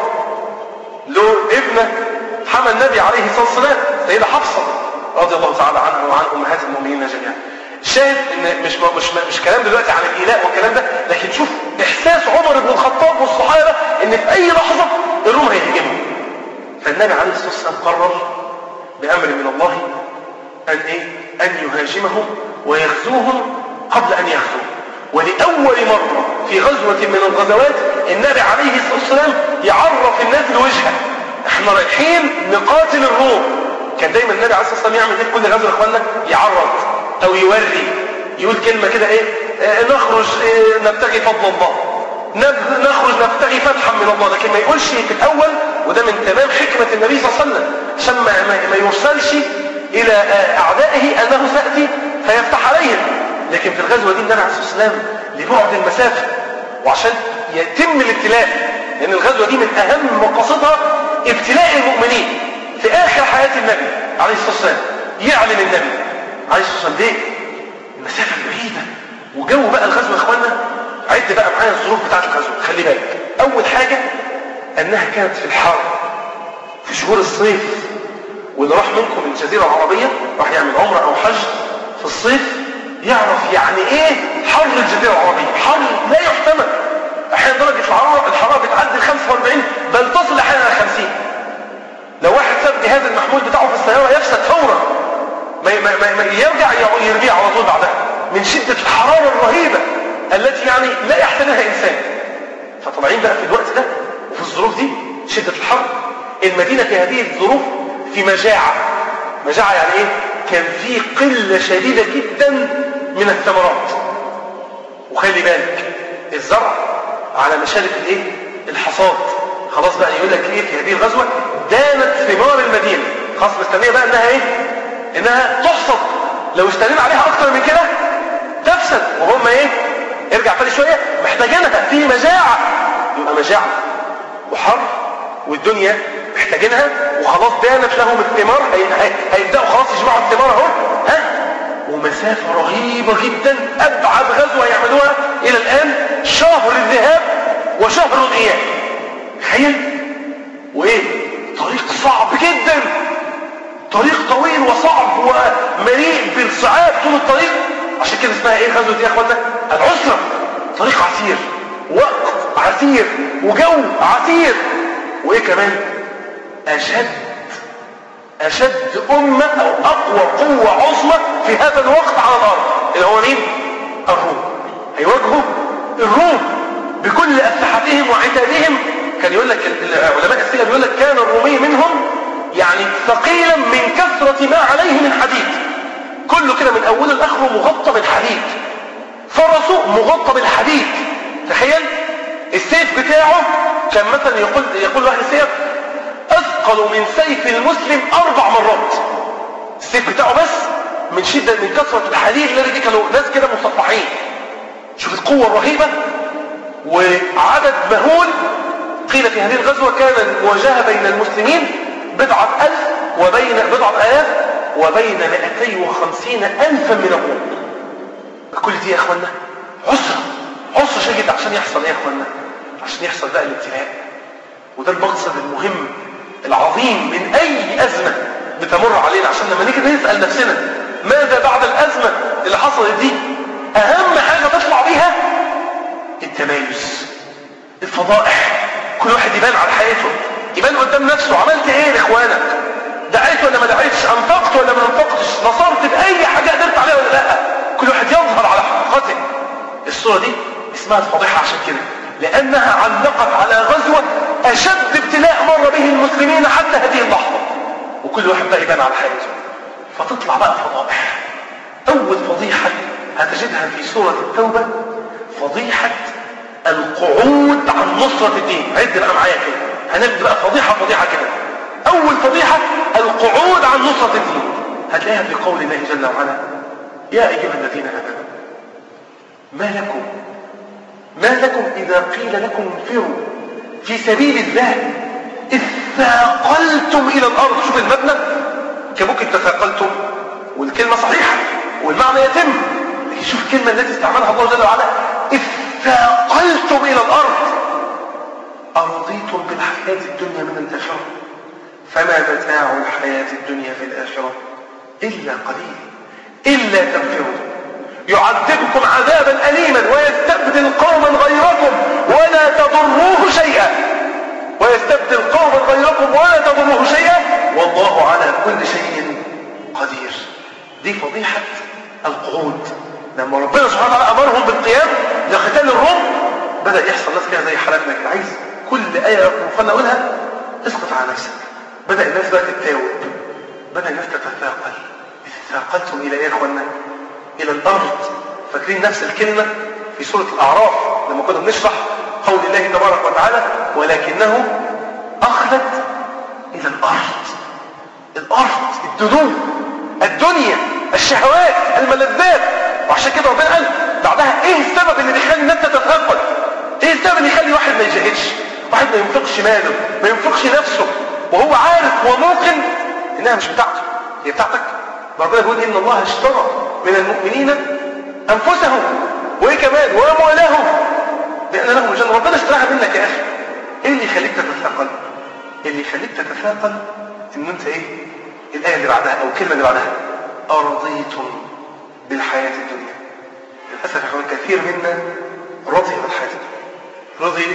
له ابنة حمى النبي عليه الصلاة والسلام سيدة حفصة رضي الله تعالى عنها وعن أمهات المؤمنين جميعا الشاهد ان مش مش مش كلام دلوقتي عن الايلاء والكلام ده لكن شوف احساس عمر بن الخطاب والصحابه ان في اي لحظه الروم هيهجموا فالنبي عليه الصلاه والسلام قرر بامر من الله ان ايه ان يهاجمهم ويغزوهم قبل ان يغزوا ولاول مره في غزوه من الغزوات النبي عليه الصلاه والسلام يعرف الناس الوجهه احنا رايحين نقاتل الروم كان دايما النبي عليه الصلاه والسلام يعمل ايه في كل غزوه يا اخوانا يعرض او يوري يقول كلمه كده ايه آه نخرج آه نبتغي فضل الله نب- نخرج نبتغي فتحا من الله لكن ما يقولش في الاول وده من تمام حكمه النبي صلى الله عليه وسلم عشان ما, ما- ما يرسلش الى آه اعدائه انه سياتي فيفتح عليهم لكن في الغزوه دي النبي عليه الصلاه والسلام لبعد المسافه وعشان يتم الابتلاء لان الغزوه دي من اهم مقاصدها ابتلاء المؤمنين في اخر حياه النبي عليه الصلاه والسلام يعلن النبي عليه الصلاه والسلام ليه؟ المسافه بعيده وجو بقى الغزوه يا اخوانا عد بقى معايا الظروف بتاعت الغزوه خلي بالك اول حاجه انها كانت في الحر في شهور الصيف واللي راح منكم من الجزيره العربيه راح يعمل عمره او حج في الصيف يعرف يعني ايه حر الجزيره العربيه حر لا يحتمل احيانا درجه الحراره الحراره بتعدي ال 45 بل تصل احيانا الى 50 لو واحد ساب جهاز المحمول بتاعه في السياره يفسد فورا ما ما ما ما يرجع يرجع على طول بعدها من شده الحراره الرهيبه التي يعني لا يحتملها انسان فطالعين بقى في الوقت ده وفي الظروف دي شده الحر المدينه في هذه الظروف في مجاعه مجاعه يعني ايه كان في قله شديده جدا من الثمرات وخلي بالك الزرع على مشارف الايه الحصاد خلاص بقى يقول لك ايه في هذه الغزوه دانت ثمار المدينه خلاص مستنيه بقى انها ايه انها تحصد لو استنينا عليها اكتر من كده تفسد وهم ايه ارجع تاني شويه محتاجينها في مجاعه يبقى مجاعه وحر والدنيا محتاجينها وخلاص دانت لهم الثمار هي- هي- هيبداوا خلاص يجمعوا الثمار اهو ها ومسافه رهيبه جدا ابعد غزوه يعملوها الى الان شهر الذهاب وشهر الاياب تخيل وايه طريق صعب جدا طريق طويل وصعب ومليء بالصعاب طول الطريق عشان كده اسمها ايه غزوه دي يا اخوانا العسره طريق عسير وقت عسير وجو عسير وايه كمان اشد اشد امه او اقوى قوه عظمى في هذا الوقت على الارض اللي هو مين الروم هيواجهوا الروم بكل اسلحتهم وعتادهم كان يقول لك علماء السير يقول لك كان الرومي منهم يعني ثقيلا من كثرة ما عليه من حديد كله كده من اوله لاخره مغطى بالحديد فرسه مغطى بالحديد تخيل السيف بتاعه كان مثلا يقول يقول واحد السيف اثقل من سيف المسلم اربع مرات السيف بتاعه بس من شدة من كثرة الحديد الذي دي كانوا ناس كده مصفحين شوف القوة الرهيبة وعدد مهول قيل في هذه الغزوة كان المواجهة بين المسلمين بضعة ألف وبين بضعة آلاف وبين 250 ألفا من الروم كل دي يا اخوانا عسرة عسرة شديدة عشان يحصل ايه يا اخوانا عشان يحصل بقى الابتلاء وده المقصد المهم العظيم من اي ازمة بتمر علينا عشان لما نيجي نسأل نفسنا ماذا بعد الازمة اللي حصلت دي اهم حاجة تطلع بيها التميز الفضائح كل واحد يبان على حياته يبان قدام نفسه عملت ايه لاخوانك دعيت ولا ما دعيتش انفقت ولا ما انفقتش نصرت باي حاجه قدرت عليها ولا لا كل واحد يظهر على حقيقته الصوره دي اسمها الفضيحه عشان كده لانها علقت على غزوه اشد ابتلاء مر به المسلمين حتى هذه اللحظه وكل واحد بقى يبان على حياته فتطلع بقى فضائح اول فضيحه هتجدها في سوره التوبه فضيحه القعود عن نصرة الدين عد بقى معايا كده هنبدأ بقى فضيحة فضيحة كده أول فضيحة القعود عن نصرة الدين هتلاقيها في قول الله جل وعلا يا أيها الذين آمنوا ما لكم ما لكم إذا قيل لكم انفروا في سبيل الله إذ ثاقلتم إلى الأرض شوف المبنى كان ممكن تثاقلتم والكلمة صحيحة والمعنى يتم لكن شوف الكلمة التي استعملها الله جل وعلا إذ ثاقلتم إلى الأرض أرضيتم بالحياة الدنيا من الآخرة فما متاع الحياة الدنيا في الآخرة إلا قليل إلا تغفروا يعذبكم عذابا أليما ويستبدل قوما غيركم ولا تضروه شيئا ويستبدل قوما غيركم ولا تضروه شيئا والله على كل شيء قدير دي فضيحة القعود لما ربنا سبحانه وتعالى أمرهم بالقيام لقتال الروم بدأ يحصل ناس كده زي حالاتنا كده عايز كل آية مفنا أقولها اسقط على نفسك بدأ الناس بقى تتاوب بدأ الناس تتثاقل ثاقلتم إلى إيه يا إخوانا؟ إلى الأرض فاكرين نفس الكلمة في سورة الأعراف لما كنا بنشرح قول الله تبارك وتعالى ولكنه أخلد إلى الأرض الأرض الدنو الدنيا الشهوات الملذات وعشان كده ربنا قال بعدها ايه السبب اللي بيخلي الناس تتثقل ايه السبب اللي يخلي واحد ما يجاهدش واحد ما ينفقش ماله ما ينفقش نفسه وهو عارف وموقن انها مش بتاعته هي بتاعتك ربنا بيقول ان الله اشترى من المؤمنين انفسهم وايه كمان واموالهم لان لهم الجنه ربنا اشتراها منك يا اخي ايه اللي يخليك تتثقل اللي يخليك تتثاقل ان انت ايه الايه اللي بعدها او الكلمه اللي بعدها ارضيتم بالحياه الدنيا للاسف يا اخوان كثير منا رضي بالحياه الدنيا رضي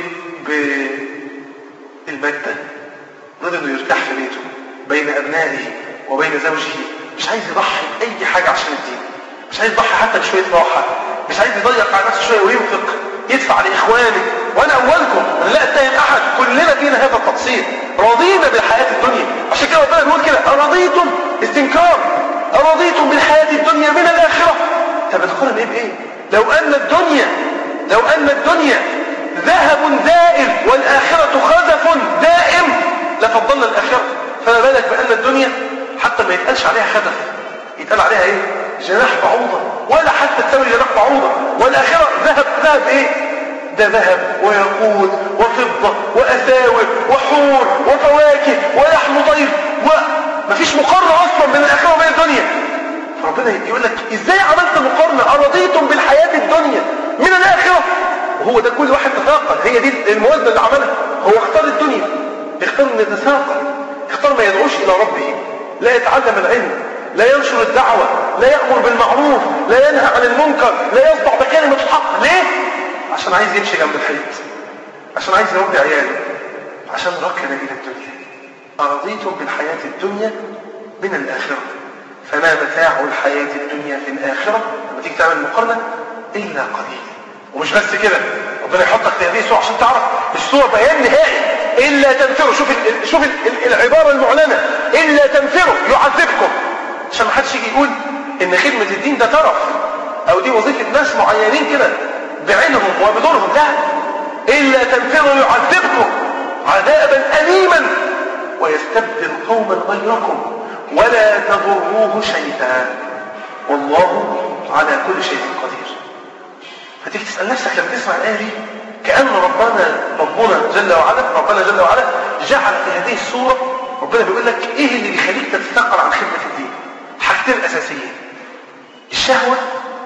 بالماده رضي انه يرتاح في بيته بين ابنائه وبين زوجه مش عايز يضحي باي حاجه عشان الدين مش عايز يضحي حتى بشويه راحه مش عايز يضيق على نفسه شويه وينفق يدفع لاخوانه وانا اولكم انا لا اتهم احد كلنا فينا هذا التقصير راضينا بالحياه الدنيا عشان كده ربنا بيقول كده ارضيتم استنكار ارضيتم بالحياه الدنيا من الاخره طب القرن ايه بايه لو ان الدنيا لو ان الدنيا ذهب زائل والاخره خزف دائم لفضلنا الاخره فما بالك بان الدنيا حتى ما يتقالش عليها خزف يتقال عليها ايه جناح بعوضه ولا حتى تساوي جناح بعوضه والاخره ذهب ذهب ايه ده ذهب وياقوت وفضة وأساور وحور وفواكه ولحم طير ومفيش مقارنة أصلا بين الآخرة وبين الدنيا فربنا يقول لك إزاي عملت مقارنة أرضيتم بالحياة الدنيا من الآخرة وهو ده كل واحد تثاقل هي دي الموازنة اللي عملها هو اختار الدنيا اختار ان يتثاقل اختار ما يدعوش إلى ربه لا يتعلم العلم لا ينشر الدعوة لا يأمر بالمعروف لا ينهى عن المنكر لا يصدع بكلمة الحق ليه؟ عشان عايز يمشي جنب الحيط عشان عايز يربي عياله عشان ركن إلى الدنيا أرضيتم بالحياة الدنيا من الآخرة فما متاع الحياة الدنيا في الآخرة لما تيجي تعمل مقارنة إلا قليل ومش بس كده ربنا يحطك في هذه السورة عشان تعرف السورة بيان نهائي إلا تنفروا شوف ال شوف ال العبارة المعلنة إلا تنفروا يعذبكم عشان ما حدش يجي يقول إن خدمة الدين ده ترف أو دي وظيفة ناس معينين كده بعينهم وبدورهم لا إلا تنفروا يعذبكم عذابا أليما ويستبدل قوما غيركم ولا تضروه شيئا والله على كل شيء قدير فتيجي تسأل نفسك لما تسمع الآية دي كأن ربنا ربنا جل وعلا ربنا جل وعلا جعل في هذه السورة ربنا بيقول لك ايه اللي بيخليك تتثقل عن خدمة الدين حاجتين أساسيين الشهوة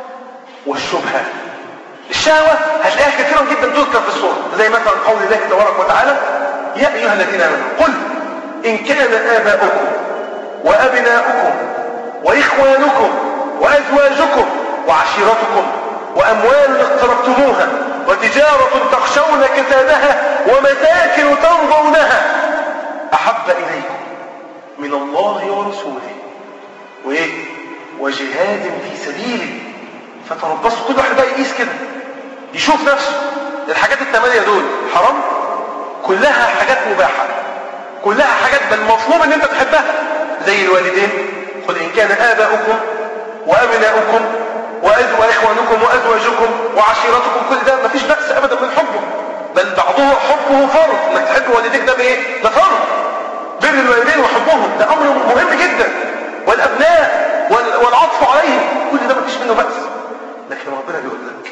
والشبهة الشهوة هتلاقيها كثيرا جدا تذكر في السورة زي مثلا قول الله تبارك وتعالى يا أيها الذين آمنوا قل إن كان آباؤكم وأبناؤكم وإخوانكم وأزواجكم وعشيرتكم وأموال اقترفتموها وتجارة تخشون كسادها ومساكن تنظرونها أحب إليكم من الله ورسوله وإيه وجهاد في سبيله فتربصوا كل واحد بقى يقيس كده يشوف نفسه الحاجات الثمانية دول حرام كلها حاجات مباحة كلها حاجات بل مطلوب ان انت تحبها زي الوالدين قل ان كان اباؤكم وابناؤكم واخوانكم وازواجكم وعشيرتكم كل ده مفيش بأس ابدا من حبه بل بعضه حبه فرض انك تحب والديك ده بايه ده فرض بر الوالدين وحبهم ده امر مهم جدا والابناء والعطف عليهم كل ده مفيش منه بأس لكن ربنا بيقول لك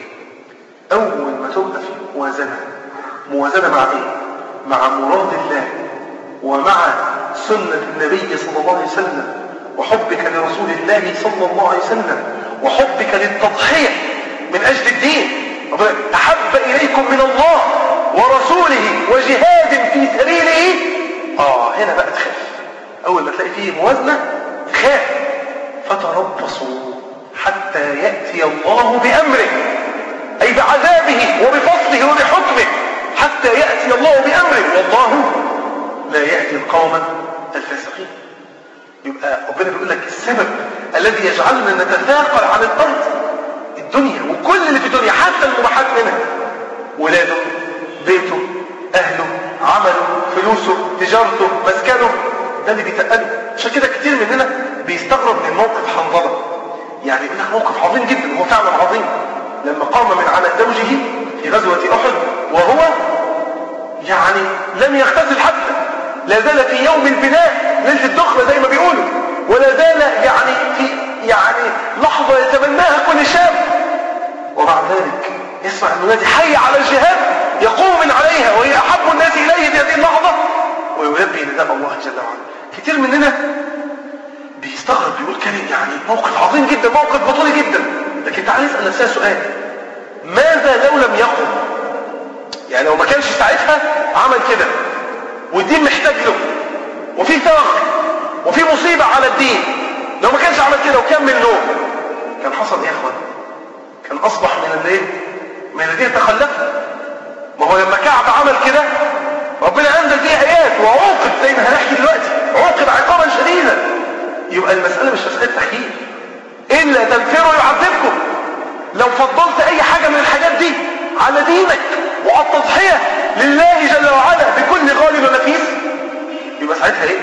اول ما تبقى في موازنه موازنه مع ايه مع مراد الله ومع سنة النبي صلى الله عليه وسلم وحبك لرسول الله صلى الله عليه وسلم وحبك للتضحية من أجل الدين أحب إليكم من الله ورسوله وجهاد في سبيله آه هنا بقى تخاف أول ما تلاقي فيه موازنة خاف فتربصوا حتى يأتي الله بأمره أي بعذابه وبفصله وبحكمه حتى يأتي الله بأمره والله لا يهدي القوم الفاسقين يبقى ربنا بيقول لك السبب الذي يجعلنا نتثاقل عن الارض الدنيا وكل اللي في الدنيا حتى المباحات منها ولاده بيته اهله عمله فلوسه تجارته مسكنه ده اللي بيتقله عشان كده كتير مننا بيستغرب من موقف حنظله يعني يقول لك موقف عظيم جدا هو فعلا عظيم لما قام من على زوجه في غزوه احد وهو يعني لم يغتسل حتى لا زال في يوم البناء ليله الدخله زي ما بيقولوا ولا زال يعني في يعني لحظه يتمناها كل شاب ومع ذلك يسمع المنادي حي على الجهاد يقوم من عليها وهي احب الناس اليه في هذه اللحظه ويلبي نداء الله جل وعلا كتير مننا بيستغرب بيقول كلمه يعني موقف عظيم جدا موقف بطولي جدا لكن تعال نسال نفسنا سؤال ماذا لو لم يقم يعني لو ما كانش ساعتها عمل كده والدين محتاج له وفي ثغر وفي مصيبة على الدين لو ما كانش عمل كده وكمل نوم كان حصل ايه يا اخوان كان اصبح من الايه من الذين تخلفوا ما هو لما كعب عمل كده ربنا انزل فيه ايات وعوقب زي ما هنحكي دلوقتي عوقب عقابا شديدا يبقى المسألة مش مسألة تحكيم إلا تنفروا يعذبكم لو فضلت أي حاجة من الحاجات دي على دينك وعلى التضحية لله جل وعلا بكل غالب ونفيس يبقى ساعتها ايه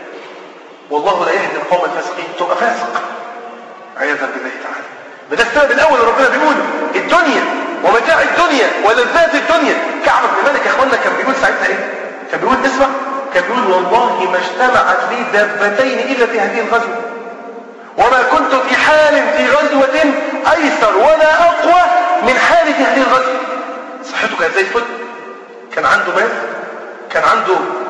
والله لا يهدي القوم الفاسقين تبقى فاسق عياذا بالله تعالى ده السبب الاول اللي ربنا بيقوله الدنيا ومتاع الدنيا ولذات الدنيا كعب بن مالك يا اخوانا كان بيقول ساعتها ايه كان بيقول اسمع كان بيقول والله ما اجتمعت لي دابتين الا في هذه الغزوه وما كنت في حال في غزوه ايسر ولا اقوى من حالي في هذه الغزوه صحته كانت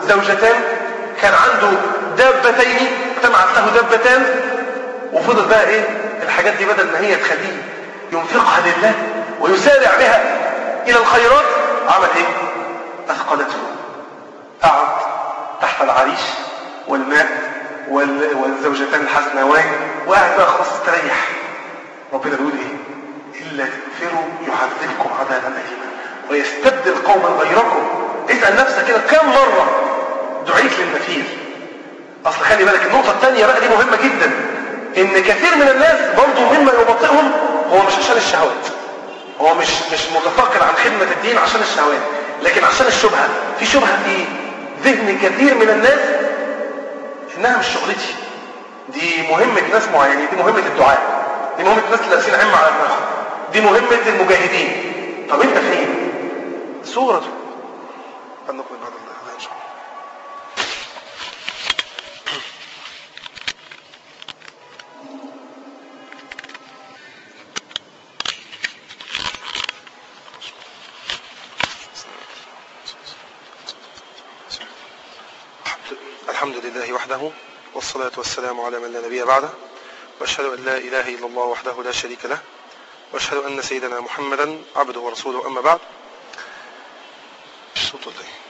زوجتان كان عنده دابتين اجتمعت له دابتان وفضل بقى ايه الحاجات دي بدل ما هي تخليه ينفقها لله ويسارع بها الى الخيرات عمل ايه اثقلته قعد تحت العريش والماء وال... والزوجتان الحسنوان وقاعد بقى خلاص استريح ربنا بيقول ايه الا تنفروا يعذبكم عذابا اليما ويستبدل قوما غيركم اسال نفسك كده كم مره دعيت للنفير اصل خلي بالك النقطه الثانيه بقى دي مهمه جدا ان كثير من الناس برضه مما يبطئهم هو مش عشان الشهوات هو مش مش متفكر عن خدمه الدين عشان الشهوات لكن عشان الشبهه في شبهه في ذهن كثير من الناس انها مش شغلتي دي مهمه ناس معينين دي مهمه الدعاء دي مهمه الناس اللي لابسين عم على دماغهم دي مهمه المجاهدين طب انت فين صورة أن نقبل بعد الله إن شاء الله الحمد لله وحده والصلاة والسلام على من لا نبي بعده وأشهد أن لا إله إلا الله وحده لا شريك له وأشهد أن سيدنا محمدا عبده ورسوله أما بعد الصوت ولا إيه؟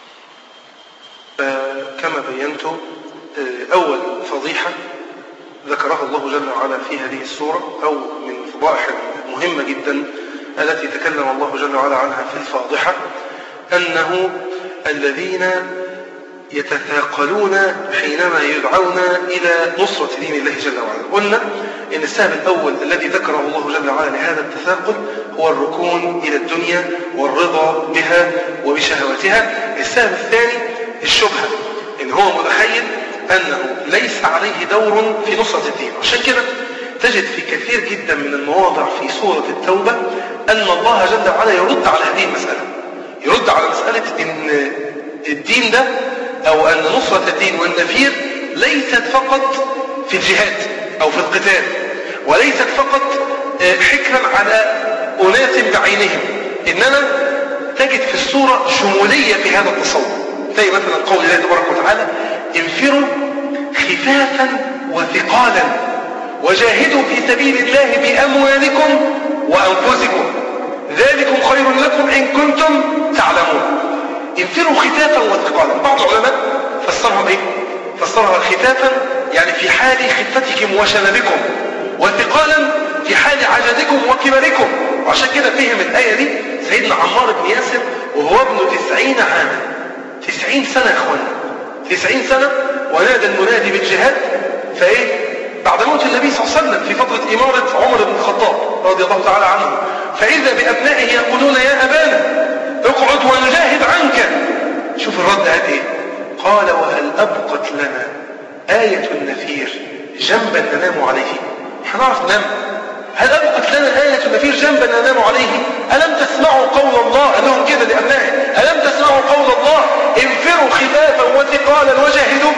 آه، كما بينت آه، أول فضيحة ذكرها الله جل وعلا في هذه السورة أو من فضائح مهمة جدا التي تكلم الله جل وعلا عنها في الفاضحة أنه الذين يتثاقلون حينما يدعون إلى نصرة دين الله جل وعلا قلنا إن السبب الأول الذي ذكره الله جل وعلا لهذا التثاقل هو الركون إلى الدنيا والرضا بها وبشهواتها السبب الثاني الشبهة إن هو متخيل أنه ليس عليه دور في نصرة الدين عشان كده تجد في كثير جدا من المواضع في سورة التوبة أن الله جل وعلا يرد على هذه المسألة يرد على مسألة إن الدين ده أو أن نصرة الدين والنفير ليست فقط في الجهاد أو في القتال وليست فقط حكرا على أناس بعينهم إنما تجد في السورة شمولية في هذا التصور زي مثلا قول الله تبارك وتعالى انفروا خفافا وثقالا وجاهدوا في سبيل الله بأموالكم وأنفسكم ذلكم خير لكم إن كنتم تعلمون انفروا خفافا وثقالا بعض العلماء فسرها ايه فسرها خفافا يعني في حال خفتكم وشنبكم وثقالا في حال عجزكم وكبركم وعشان كده فهم الآية دي سيدنا عمار بن ياسر وهو ابن تسعين عاما تسعين سنة يا اخوانا تسعين سنة ونادى المنادي بالجهاد فايه بعد موت النبي صلى الله عليه وسلم في فترة إمارة عمر بن الخطاب رضي الله تعالى عنه فإذا بأبنائه يقولون يا أبانا اقعد ونجاهد عنك شوف الرد قال ايه قال وهل أبقت لنا آية النفير جنبا ننام عليه هنعرف ننام هل أبقت لنا آية النفير جنبا ننام عليه ألم تسمعوا قول الله قال لهم كده لأبنائه ألم تسمعوا قول الله انفروا خفافا وثقالا وجاهدوا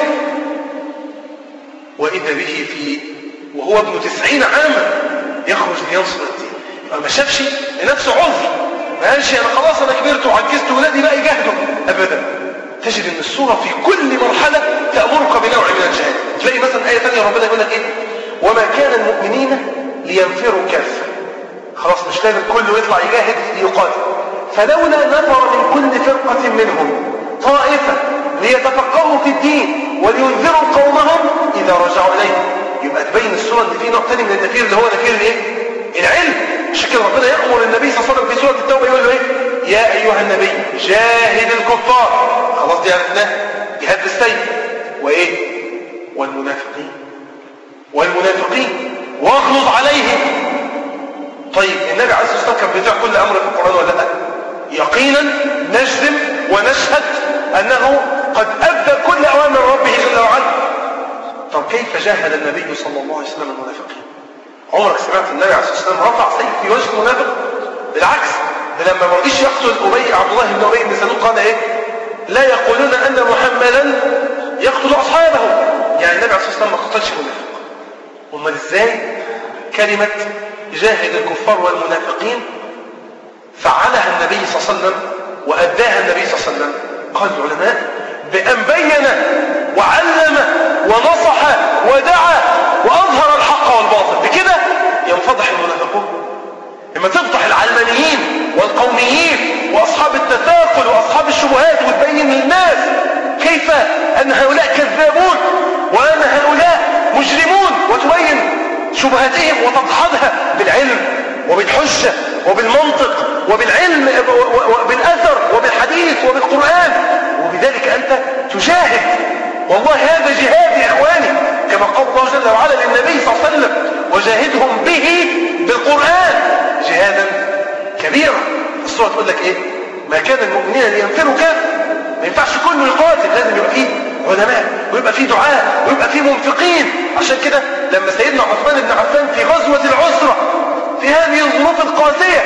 وإذا به في وهو ابن تسعين عاما يخرج لينصر الدين يبقى ما شافش لنفسه عذر ما قالش انا خلاص انا كبرت وعجزت ولادي بقى يجاهدوا ابدا تجد ان السوره في كل مرحله تامرك بنوع من الجهاد تلاقي مثلا ايه ثانيه ربنا يقول لك ايه وما كان المؤمنين لينفروا كافه خلاص مش لازم كله يطلع يجاهد ليقاتل فلولا نفر من كل فرقه منهم طائفه ليتفقهوا في الدين ولينذروا قومهم اذا رجعوا اليهم يبقى تبين السوره ان في نوع ثاني من النفير اللي هو نفير الايه العلم عشان كده ربنا يأمر النبي صلى الله عليه وسلم في سورة التوبة يقول له ايه يا أيها النبي جاهد الكفار خلاص دي عرفناها جهاد بالسيف وإيه والمنافقين والمنافقين واغلظ عليهم طيب النبي عليه الصلاة والسلام كان بيطيع كل أمر في القرآن ولا لا يقينا نجزم ونشهد أنه قد أدى كل أوامر ربه جل وعلا طب كيف جاهد النبي صلى الله عليه وسلم المنافقين عمرك سمعت النبي عليه الصلاه والسلام رفع سيف في وجه منافق بالعكس ده لما ما رضيش يقتل ابي عبد الله بن ابي بن سلول قال ايه لا يقولون ان محمدا يقتل اصحابه يعني النبي عليه الصلاه والسلام ما قتلش منافق امال ازاي كلمه جاهد الكفار والمنافقين فعلها النبي صلى الله عليه وسلم واداها النبي صلى الله عليه وسلم قال العلماء بأن بين وعلم ونصح ودعا وأظهر الحق والباطل بكده ينفضح المنافقون لما تفضح العلمانيين والقوميين وأصحاب التثاقل وأصحاب الشبهات وتبين للناس كيف أن هؤلاء كذابون وأن هؤلاء مجرمون وتبين شبهاتهم وتدحضها بالعلم وبالحجة وبالمنطق وبالعلم وبالأثر وبالحديث وبالقرآن وبذلك أنت تجاهد والله هذا جهاد يا إخواني كما قال الله جل وعلا للنبي صلى الله عليه وسلم وجاهدهم به بالقرآن جهادا كبيرا الصورة تقول لك إيه ما كان المؤمنين لينفروا كافة ما ينفعش كله يقاتل لازم يبقى فيه علماء ويبقى فيه دعاء ويبقى فيه منفقين عشان كده لما سيدنا عثمان بن عفان في غزوة العسرة في هذه الظروف القاسية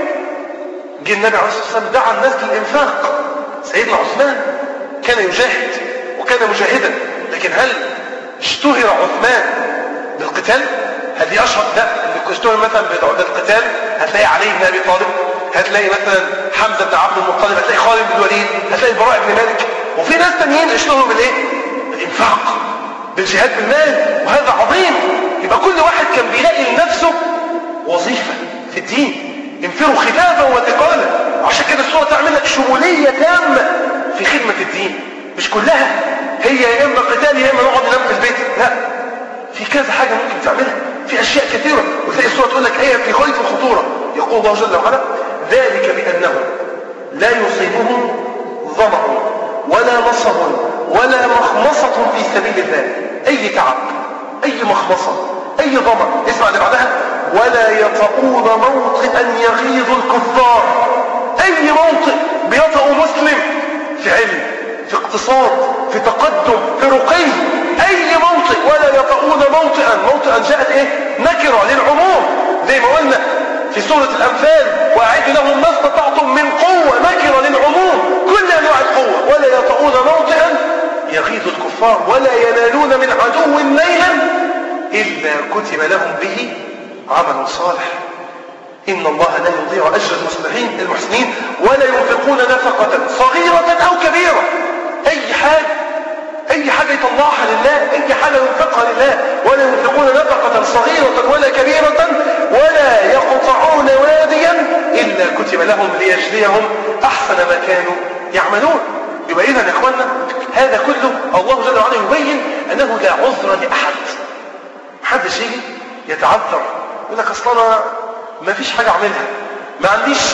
جه النبي عليه الصلاة والسلام دعا الناس للإنفاق سيدنا عثمان كان يجاهد وكان مجاهدا لكن هل اشتهر عثمان بالقتال هل يشهر لا اللي اشتهر مثلا بالقتال هتلاقي علي بن ابي طالب هتلاقي مثلا حمزه بن عبد المطلب هتلاقي خالد بن الوليد هتلاقي البراء بن مالك وفي ناس تانيين اشتهروا بالايه بالانفاق بالجهاد بالمال وهذا عظيم يبقى كل واحد كان بيلاقي لنفسه وظيفه في الدين انفروا خفافا وثقالا عشان كده السوره تعمل لك شموليه تامه في خدمه الدين مش كلها هي يا اما قتال يا اما نقعد ننام في البيت لا في كذا حاجه ممكن تعملها في اشياء كثيره وتلاقي السوره تقول لك ايه في غايه الخطوره يقول الله جل وعلا ذلك بانه لا يصيبهم ظمأ ولا نصب ولا مخمصة في سبيل الله أي تعب أي مخمصة أي ظمأ اسمع اللي بعدها ولا يطؤون موطئا يغيظ الكفار أي موطئ بيطأ مسلم في علم في اقتصاد في تقدم في رقي أي موطئ ولا يطؤون موطئا موطئا جاءت إيه نكرة للعموم زي ما قلنا في سورة الأنفال وأعد لهم ما استطعتم من قوة نكرة للعموم كل أنواع القوة ولا يطؤون موطئا يغيظ الكفار ولا ينالون من عدو نيلا إلا كتب لهم به عمل صالح إن الله لا يضيع أجر المصلحين المحسنين ولا ينفقون نفقة صغيرة أو كبيرة أي حاجة أي حاجة يطلعها لله أي حاجة ينفقها لله ولا ينفقون نفقة صغيرة ولا كبيرة ولا يقطعون واديا إلا كتب لهم ليجزيهم أحسن ما كانوا يعملون يبقى إذا يا إخوانا هذا كله الله جل وعلا يبين أنه لا عذر لأحد محدش يجي يتعذر يقول لك أصلا أنا ما فيش حاجة أعملها ما عنديش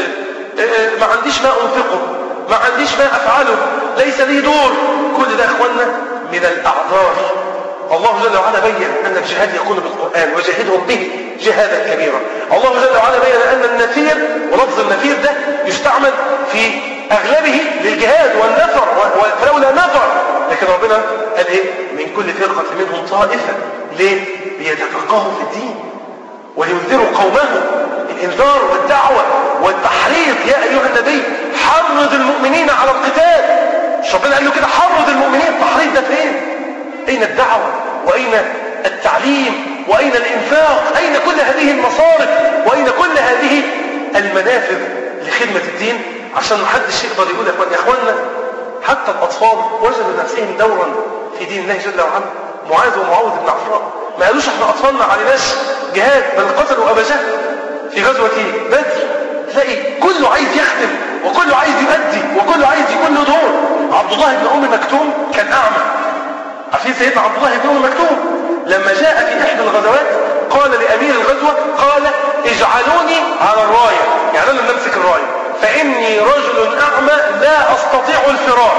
ما عنديش ما أنفقه ما عنديش ما أفعله ليس لي دور كل ده أخوانا من الأعذار الله جل وعلا بين أن الجهاد يكون بالقرآن وجاهدهم به جهادا كبيرا الله جل وعلا بين أن النفير ولفظ النفير ده يستعمل في أغلبه للجهاد والنفر فلولا نفر لكن ربنا قال إيه من كل فرقة منهم طائفة ليه ليتفقهوا في الدين وينذروا قومهم الإنذار والدعوة والتحريض يا أيها النبي حرض المؤمنين على القتال مش ربنا قال له كده حرض المؤمنين التحريض ده فين أين الدعوة وأين التعليم وأين الإنفاق أين كل هذه المصارف وأين كل هذه المنافذ لخدمة الدين عشان ما حدش يقدر يقول يا إخواننا حتى الأطفال وجدوا نفسهم دورا في دين الله جل وعلا معاذ ومعوذ بن عفراء ما قالوش احنا أطفالنا ما عليناش جهاد بل قتلوا أبا جهل في غزوة بدر تلاقي كله عايز يخدم وكله عايز يؤدي وكله عايز يكون له دور عبد الله بن أم مكتوم كان أعمى عارفين سيدنا عبد الله بن أم مكتوم لما جاء في إحدى الغزوات قال لأمير الغزوة قال اجعلوني على الراية يعني أنا نمسك الراية فإني رجل أعمى لا أستطيع الفرار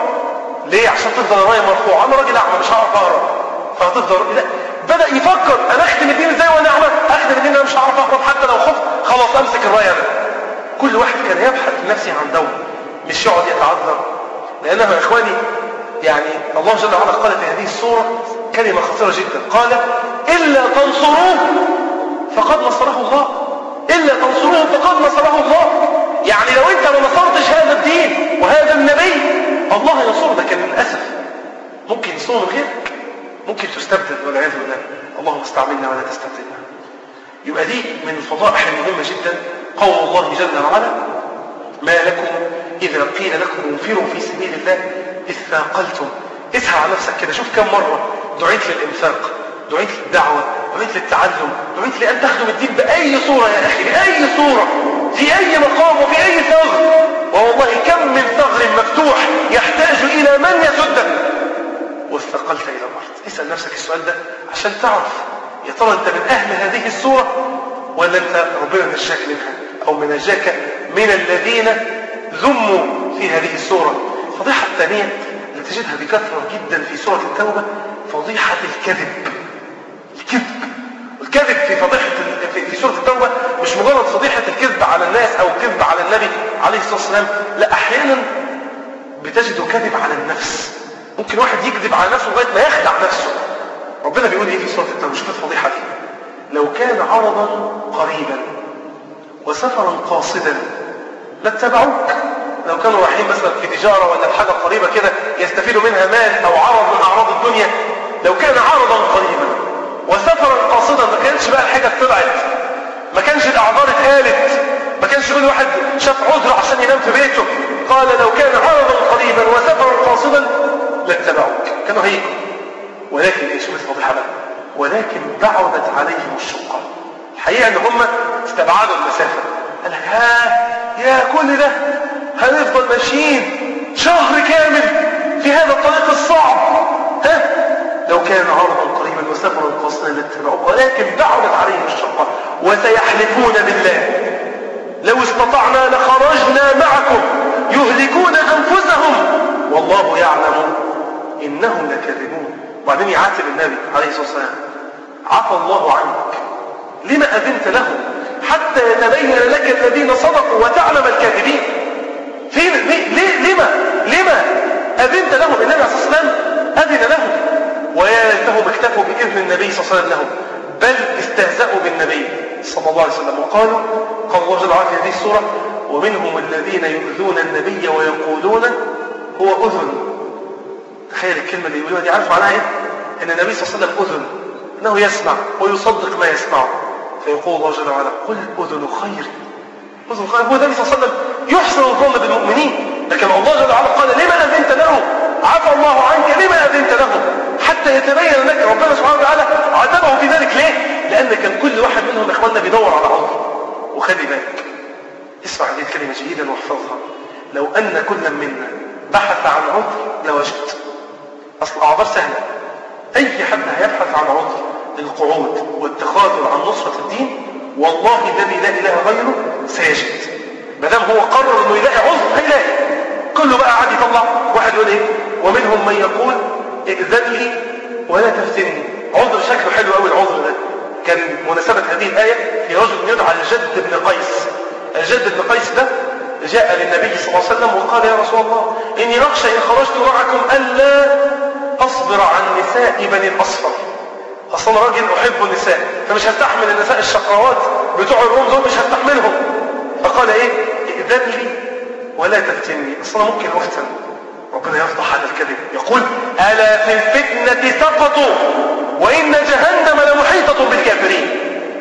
ليه عشان تفضل الراية مرفوعة أنا راجل أعمى مش هعرف أقرب فهتفضل لا بدأ يفكر أنا أخدم الدين إزاي وأنا أعمى أخدم الدين أنا مش هعرف أقرب حتى لو خفت خلاص أمسك الراية أنا كل واحد كان يبحث لنفسه عن دور مش يقعد يتعذر لأنه يا إخواني يعني الله جل وعلا قال في هذه السورة كلمة خطيرة جدا قال إلا تنصروه فقد نصره الله إلا تنصروه فقد نصره الله يعني لو أنت ما نصرتش هذا الدين وهذا النبي الله ينصره لكن للأسف ممكن ينصره من غيرك ممكن تستبدل والعياذ بالله اللهم استعملنا ولا تستبدلنا يبقى دي من الفضائح المهمة جدا قول الله جل وعلا ما لكم إذا قيل لكم انفروا في سبيل الله اثاقلتم اسعى على نفسك كده شوف كم مرة دعيت للإنفاق دعيت للدعوة دعيت للتعلم دعيت لأن تخدم الدين بأي صورة يا أخي بأي صورة في أي مقام وفي أي ثغر والله كم من ثغر مفتوح يحتاج إلى من يسدك واستقلت إلى الأرض اسأل نفسك السؤال ده عشان تعرف يا ترى أنت من أهل هذه الصورة ولا أنت ربنا نجاك منها أو من نجاك من الذين ذموا في هذه الصورة الفضيحة الثانية اللي تجدها بكثرة جدا في سورة التوبة فضيحة الكذب الكذب الكذب في فضيحة في, في سورة التوبة مش مجرد فضيحة الكذب على الناس أو الكذب على النبي عليه الصلاة والسلام لا أحيانا بتجد كذب على النفس ممكن واحد يكذب على نفسه لغاية ما يخدع نفسه ربنا بيقول ايه في سورة التوبة شوف الفضيحة دي لو كان عرضا قريبا وسفرا قاصدا لاتبعوك لو كانوا رايحين مثلا في تجارة ولا في حاجة قريبة كده يستفيدوا منها مال أو عرض من أعراض الدنيا لو كان عرضا قريبا وسفرا قاصدا ما كانش بقى الحاجة طلعت ما كانش الأعذار اتقالت ما كانش كل واحد شاف عذر عشان ينام في بيته قال لو كان عرضا قريبا وسفرا قاصدا لاتبعوك كانوا هيجوا ولكن ايش شوف الفضيحة بقى ولكن بعدت عليهم الشقة الحقيقة ان هم استبعدوا المسافة قال لك ها يا كل ده هنفضل ماشيين شهر كامل في هذا الطريق الصعب ها لو كان عرضا قريبا وسفرا قاصدا لاتبعوك ولكن بعدت عليهم الشقة وسيحلفون بالله لو استطعنا لخرجنا معكم يهلكون انفسهم والله يعلم انهم لكاذبون وبعدين يعاتب النبي عليه الصلاه والسلام عفى الله عنك لما اذنت لهم حتى يتبين لك الذين صدقوا وتعلم الكاذبين فين ليه لما لما اذنت لهم النبي عليه الصلاه والسلام اذن لهم ويا ليتهم اكتفوا باذن النبي صلى الله عليه وسلم لهم بل استهزأوا بالنبي صلى الله عليه وسلم وقالوا قال الله جل وعلا في هذه السورة ومنهم الذين يؤذون النبي ويقولون هو أذن تخيل الكلمة اللي يقولوها دي عارف معناها ايه؟ ان النبي صلى الله عليه وسلم أذن انه يسمع ويصدق ما يسمعه فيقول الله جل وعلا قل أذن خير أذن خير هو النبي صلى الله عليه وسلم يحسن الظن بالمؤمنين لكن الله جل وعلا قال لما أذنت له عفى الله عنك لما أذنت له حتى يتبين لك ربنا سبحانه وتعالى عذبه في ذلك ليه؟ لأن كان كل واحد منهم إخواننا بيدور على عذر وخلي بالك اسمع هذه الكلمة جيدا واحفظها لو أن كل منا بحث عن عذر لوجد أصل الأعذار سهلة أي حد هيبحث عن عذر للقعود والتخاذل عن نصرة الدين والله الذي لا إله غيره سيجد ما دام هو قرر انه يلاقي عذر هيلاقي كله بقى قاعد يطلع واحد يقول ايه ومنهم من يقول ائذن لي ولا تفتني عذر شكله حلو قوي العذر ده كان مناسبة هذه الآية في رجل يدعى الجد بن قيس الجد بن قيس ده جاء للنبي صلى الله عليه وسلم وقال يا رسول الله إني أخشى إن خرجت معكم ألا أصبر عن نساء بني الأصفر أصلا أنا راجل أحب النساء فمش هستحمل النساء الشقراوات بتوع الروم دول مش هستحملهم فقال إيه ائذن لي ولا تفتني أصلا ممكن أفتن ربنا يفضح هذا الكذب يقول ألا في الفتنة سقطوا وإن جهنم لمحيطة بالكافرين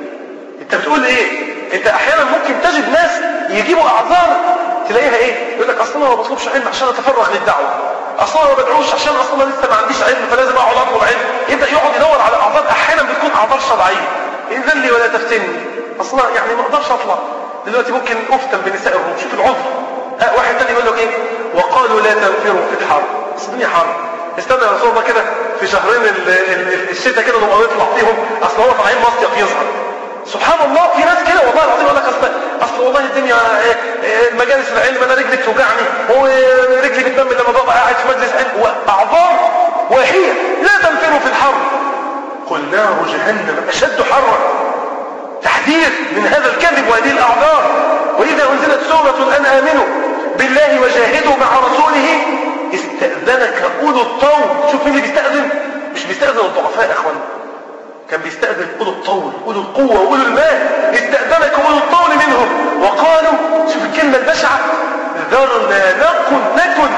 انت بتقول ايه انت احيانا ممكن تجد ناس يجيبوا اعذار تلاقيها ايه يقول لك اصلا انا ما بطلبش علم عشان اتفرغ للدعوه اصلا انا ما بدعوش عشان اصلا لسه ما عنديش علم فلازم اقعد اطلب علم يبدا يقعد يدور على اعذار احيانا بتكون اعذار شرعيه اذن لي ولا تفتني اصلا يعني ما اقدرش اطلع دلوقتي ممكن افتن بنساء الروم شوف العذر ها واحد تاني يقول لك ايه وقالوا لا تنفروا في الحر بس الدنيا حر استنى يا رسول الله كده في شهرين الشتاء كده نبقى نطلع فيهم اصل هو طالعين مصيف يظهر سبحان الله في ناس كده والله العظيم يقول لك اصل اصل والله الدنيا مجالس العلم انا رجلي بتوجعني ورجلي بتنمل لما ببقى قاعد في مجلس علم واعذار وهي لا تنفروا في الحر قل نار جهنم اشد حرا تحذير من هذا الكذب وهذه الاعذار واذا انزلت سوره ان امنوا بالله وجاهدوا مع رسوله استأذنك أولو الطول شوف مين اللي بيستأذن مش بيستأذن الضعفاء يا أخوان كان بيستأذن أولو الطول أولو القوة أولو المال استأذنك أولو الطول منهم وقالوا شوف الكلمة البشعة ذرنا نكن نكن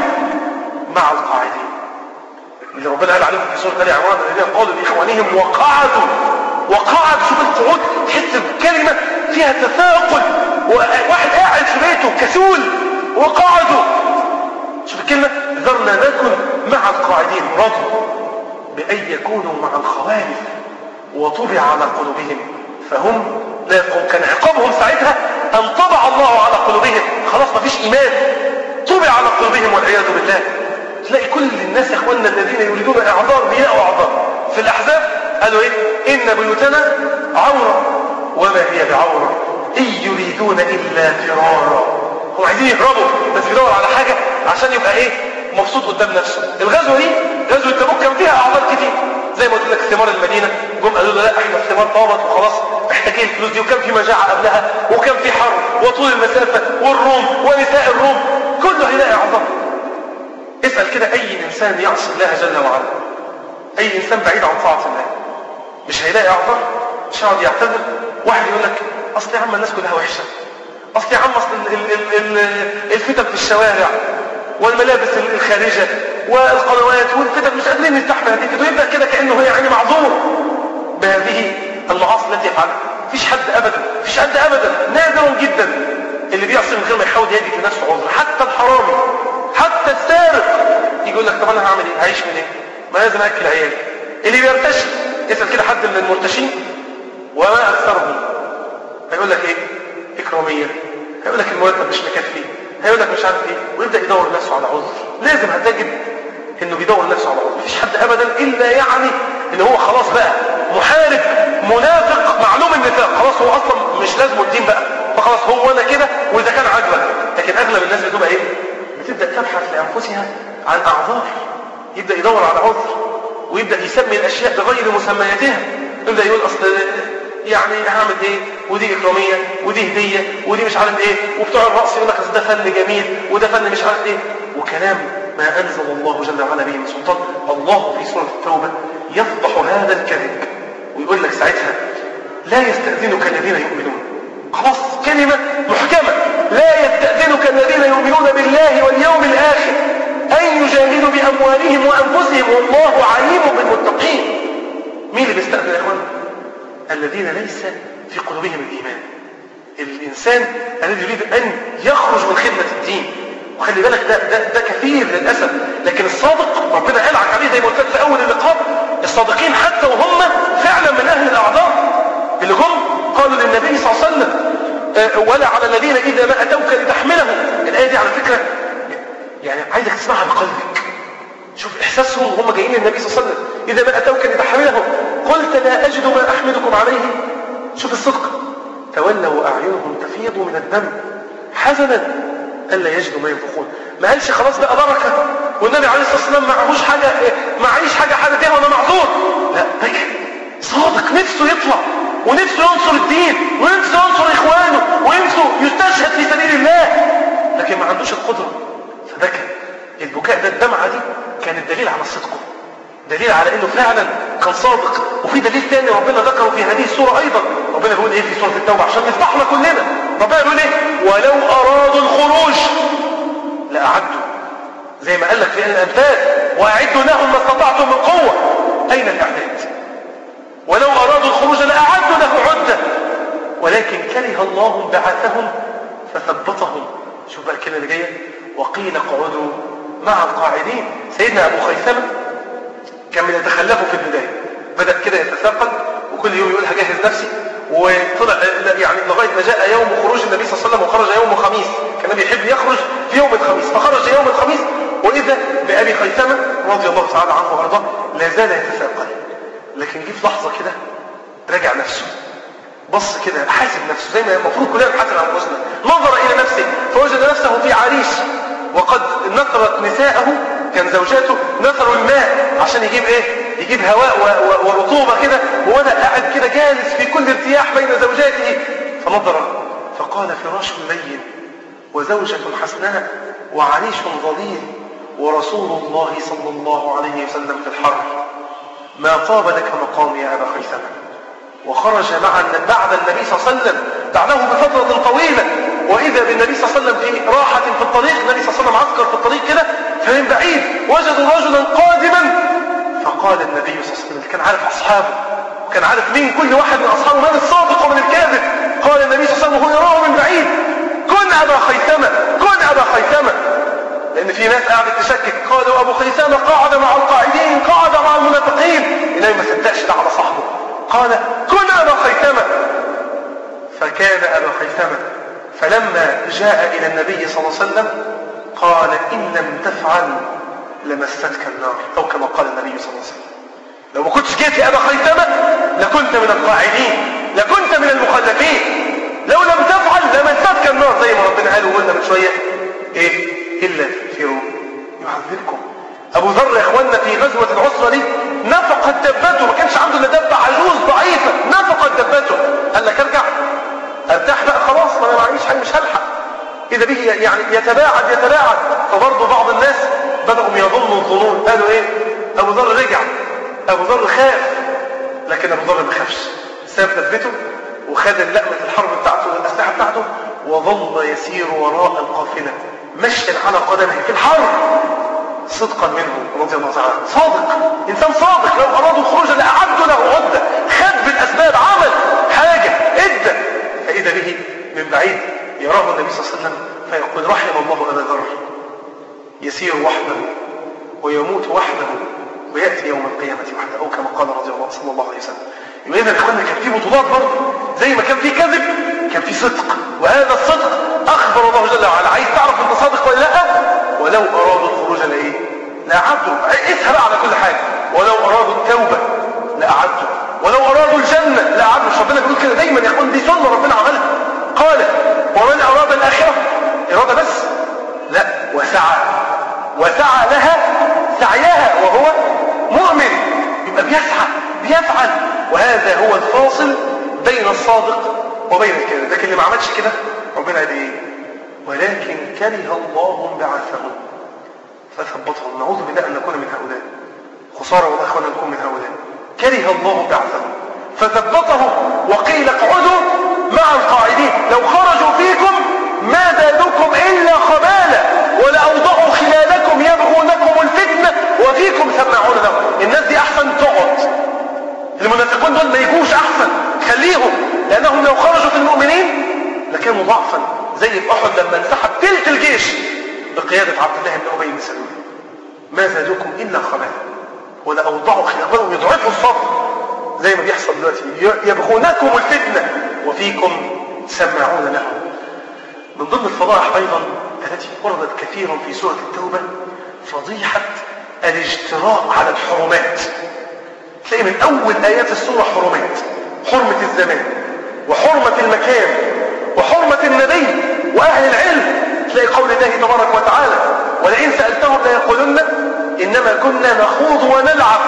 مع القاعدين اللي ربنا قال عليهم في سورة آل عمران الذين قالوا لإخوانهم وقعدوا وقعد شوف القعود تحس بكلمة فيها تثاقل واحد قاعد في بيته كسول وقعدوا شوف الكلمة ذرنا نكن مع القاعدين رضوا بأن يكونوا مع الخوارج وطبع على قلوبهم فهم لا يفقهون كان عقابهم ساعتها أن طبع الله على قلوبهم خلاص ما فيش إيمان طبع على قلوبهم والعياذ بالله تلاقي كل الناس يا اخواننا الذين يريدون اعذار بيلاقوا اعذار في الاحزاب قالوا ايه ان بيوتنا عوره وما هي بعوره ان يريدون الا فرارا هم عايزين يهربوا بس بيدور على حاجه عشان يبقى ايه مبسوط قدام نفسه الغزوه دي غزوه تبوك كان فيها اعذار كتير زي ما قلت لك ثمار المدينه جم قالوا له لا احنا الثمار طابت وخلاص محتاجين الفلوس دي وكان في مجاعه قبلها وكان في حرب وطول المسافه والروم ونساء الروم كله هيلاقي اعذار اسأل كده أي إنسان يعصي الله جل وعلا أي إنسان بعيد عن طاعة الله مش هيلاقي أعذار مش هيقعد يعتذر واحد يقول لك أصل يا عم الناس كلها وحشة أصل يا عم أصل ال ال ال ال الفتن في الشوارع والملابس الخارجة والقنوات والفتن مش قادرين نستحمل هذه الفتن ويبدأ كده كأنه هي يعني معذور بهذه المعاصي التي يفعلها مفيش حد أبدا مفيش حد أبدا نادر جدا اللي بيعصي من غير ما يحاول يجد لنفسه عذر حتى الحرامي حتى السارق يقول لك طب انا هعمل ايه هعيش من ايه ما لازم اكل عيالي اللي بيرتشي اسال كده حد من المرتشين وما اكثرهم هيقول لك ايه اكراميه هيقول لك المرتب مش مكفي هيقول لك مش عارف ايه ويبدا يدور نفسه على عذر لازم هتجد انه بيدور نفسه على عذر مفيش حد ابدا الا يعني ان هو خلاص بقى محارب منافق معلوم النفاق خلاص هو اصلا مش لازم الدين بقى فخلاص هو انا كده واذا كان عاجبك لكن اغلب الناس بتبقى ايه بتبدأ تبحث لأنفسها عن أعذار يبدأ يدور على عذر ويبدأ يسمي الأشياء بغير مسمياتها يبدأ يقول أصل يعني هعمل ايه ودي إكرامية ودي هدية ودي مش عارف ايه وبتوع الرأس يقول لك أصل ده فن جميل وده فن مش عارف ايه وكلام ما أنزل الله جل وعلا به من سلطان الله في سورة التوبة يفضح هذا الكذب ويقول لك ساعتها لا يستأذنك الذين يؤمنون خلاص كلمة محكمة لا يستأذنك الذين يؤمنون بالله واليوم الآخر أن يجاهدوا بأموالهم وأنفسهم والله عليم بالمتقين مين اللي بيستأذن يا إخوان الذين ليس في قلوبهم الإيمان الإنسان الذي يريد أن يخرج من خدمة الدين وخلي بالك ده, ده, ده كثير للأسف لكن الصادق ربنا قال عليه زي ما قلت لك في أول اللقاء الصادقين حتى وهم فعلا من أهل الأعذار اللي هم قالوا للنبي صلى الله عليه وسلم ولا على الذين إذا ما أتوك لتحملهم الآية دي على فكرة يعني عايزك تسمعها بقلبك شوف إحساسهم وهم جايين للنبي صلى الله عليه وسلم إذا ما أتوك لتحملهم قلت لا أجد ما أحمدكم عليه شوف الصدق تولوا أعينهم تفيض من الدم حزنا ألا يجدوا ما ينفقون ما قالش خلاص بقى بركة والنبي عليه الصلاة والسلام معهوش حاجة معيش حاجة حاجة فيها وأنا معذور لا بكى صادق نفسه يطلع ونفسه ينصر الدين ونفسه ينصر إخوانه ونفسه يستشهد في سبيل الله لكن ما عندوش القدرة فبكى البكاء ده الدمعة دي كانت دليل على صدقه دليل على انه فعلا كان صادق وفي دليل تاني ربنا ذكره في هذه السورة ايضا ربنا بيقول ايه في سورة التوبة عشان نفرحنا كلنا ربنا بيقول ايه ولو ارادوا الخروج لأعدوا زي ما قال لك في الانفال واعدوا لهم ما استطعتم من قوة اين الاعداد ولو ارادوا الخروج لأعدوا له عدة ولكن كره الله بعثهم فثبطهم شوف بقى الكلمة اللي جاية وقيل اقعدوا مع القاعدين سيدنا ابو خيثمه كان من يتخلفوا في البداية بدأ كده يتثاقل وكل يوم يقول هجهز نفسي وطلع يعني لغاية ما جاء يوم خروج النبي صلى الله عليه وسلم وخرج يوم الخميس كان النبي يحب يخرج في يوم الخميس فخرج يوم الخميس وإذا بأبي خيثمة رضي الله تعالى عنه وأرضاه لا زال يتثاقل لكن جه في لحظة كده راجع نفسه بص كده حاسب نفسه زي ما المفروض كلنا نحاسب انفسنا نظر إلى نفسه فوجد نفسه في عريش وقد نثرت نساءه كان زوجاته نثروا الماء عشان يجيب ايه يجيب هواء و... و... ورطوبة كده ووانا قاعد كده جالس في كل ارتياح بين زوجاته فنظر فقال فراش لين وزوجة حسناء وعريش ظليل ورسول الله صلى الله عليه وسلم في الحر ما طاب لك مقام يا أبا خيثمة وخرج مع بعد النبي صلى الله عليه وسلم بعده بفترة طويلة وإذا بالنبي صلى الله عليه وسلم في راحة في الطريق النبي صلى الله عليه وسلم عسكر في الطريق كده فمن بعيد وجدوا رجلا قادما فقال النبي صلى الله عليه وسلم كان عارف أصحابه وكان عارف مين كل واحد من أصحابه من الصادق ومن الكاذب قال النبي صلى الله عليه وسلم وهو يراه من بعيد كن أبا خيثمة كن أبا أبا خيثمة لأن في ناس قاعدة تشكك قالوا أبو خيثمة قاعد مع القاعدين قاعد مع المنافقين النبي ما صدقش ده على صاحبه قال كن أبا خيثمة فكان أبا خيثمة فلما جاء إلى النبي صلى الله عليه وسلم قال إن لم تفعل لمستك النار أو كما قال النبي صلى الله عليه وسلم لو ما كنتش جيت يا أبا خيثمة لكنت من القاعدين لكنت من المخلفين لو لم تفعل لمستك النار زي ما ربنا قال وقلنا من شوية إيه إلا تكفروا يعذبكم أبو ذر يا إخواننا في غزوة العسرة دي نفقت دبته ما كانش عنده إلا دبة عجوز ضعيفة نفقت دبته قال لك ارجع ارتاح بقى خلاص ما انا معيش حاجه مش هلحق اذا به يعني يتباعد يتباعد فبرضه بعض الناس بدأوا يظنوا الظنون قالوا ايه ابو ذر رجع ابو ذر خاف لكن ابو ذر ما خافش ساب دبته وخد لقمه الحرب بتاعته والاسلحه بتاعته وظل يسير وراء القافله مشيا على قدمه في الحرب صدقا منه رضي الله تعالى صادق انسان صادق لو ارادوا الخروج لاعدوا له عده خد بالاسباب عمل حاجه ادى فاذا به من بعيد يراه النبي صلى الله عليه وسلم فيقول رحم الله ابا ذر يسير وحده ويموت وحده وياتي يوم القيامه وحده او كما قال رضي الله صلى الله عليه وسلم يبقى اذا اخوانا كان في بطولات برضه زي ما كان في كذب كان في صدق وهذا الصدق اخبر الله جل وعلا عايز تعرف انت صادق ولا لا ولو ارادوا الخروج لايه لاعدوا اسهل على كل حاجه ولو ارادوا التوبه لاعدوا ولو ارادوا الجنه لاعدوا مش ربنا بيقول كده دايما يا اخوان دي سنه ربنا عملها قال ومن اراد الاخره اراده بس لا وسعى وسعى لها سعيها وهو مؤمن يبقى بيسعى بيفعل وهذا هو الفاصل بين الصادق وبين الكاذب لكن اللي ما عملش كده ربنا قال ايه ولكن كره الله بعثهم فثبتهم نعوذ بالله ان نكون من هؤلاء خساره والله اخوانا نكون من هؤلاء كره الله بعثهم فثبتهم وقيل اقعدوا مع القاعدين لو خرجوا فيكم ما زادوكم الا خبالا ولاوضعوا خلالكم يبغونكم الفتنه وفيكم سماعون لهم الناس دي احسن تقعد المنافقون دول ما يجوش احسن خليهم لانهم لو خرجوا في المؤمنين لكانوا ضعفا زي في احد لما انسحب تلت الجيش بقياده عبد الله بن ابي بن سلول ما زادوكم الا خبالا ولاوضعوا خلالكم يضعفوا الصف زي ما بيحصل دلوقتي يبغونكم الفتنه وفيكم سماعون لهم من ضمن الفضائح ايضا التي وردت كثيرا في سوره التوبه فضيحه الاجتراء على الحرمات تلاقي من اول ايات السوره حرمات حرمه الزمان وحرمه المكان وحرمه النبي واهل العلم تلاقي قول الله تبارك وتعالى ولئن سالتهم ليقولن انما كنا نخوض ونلعب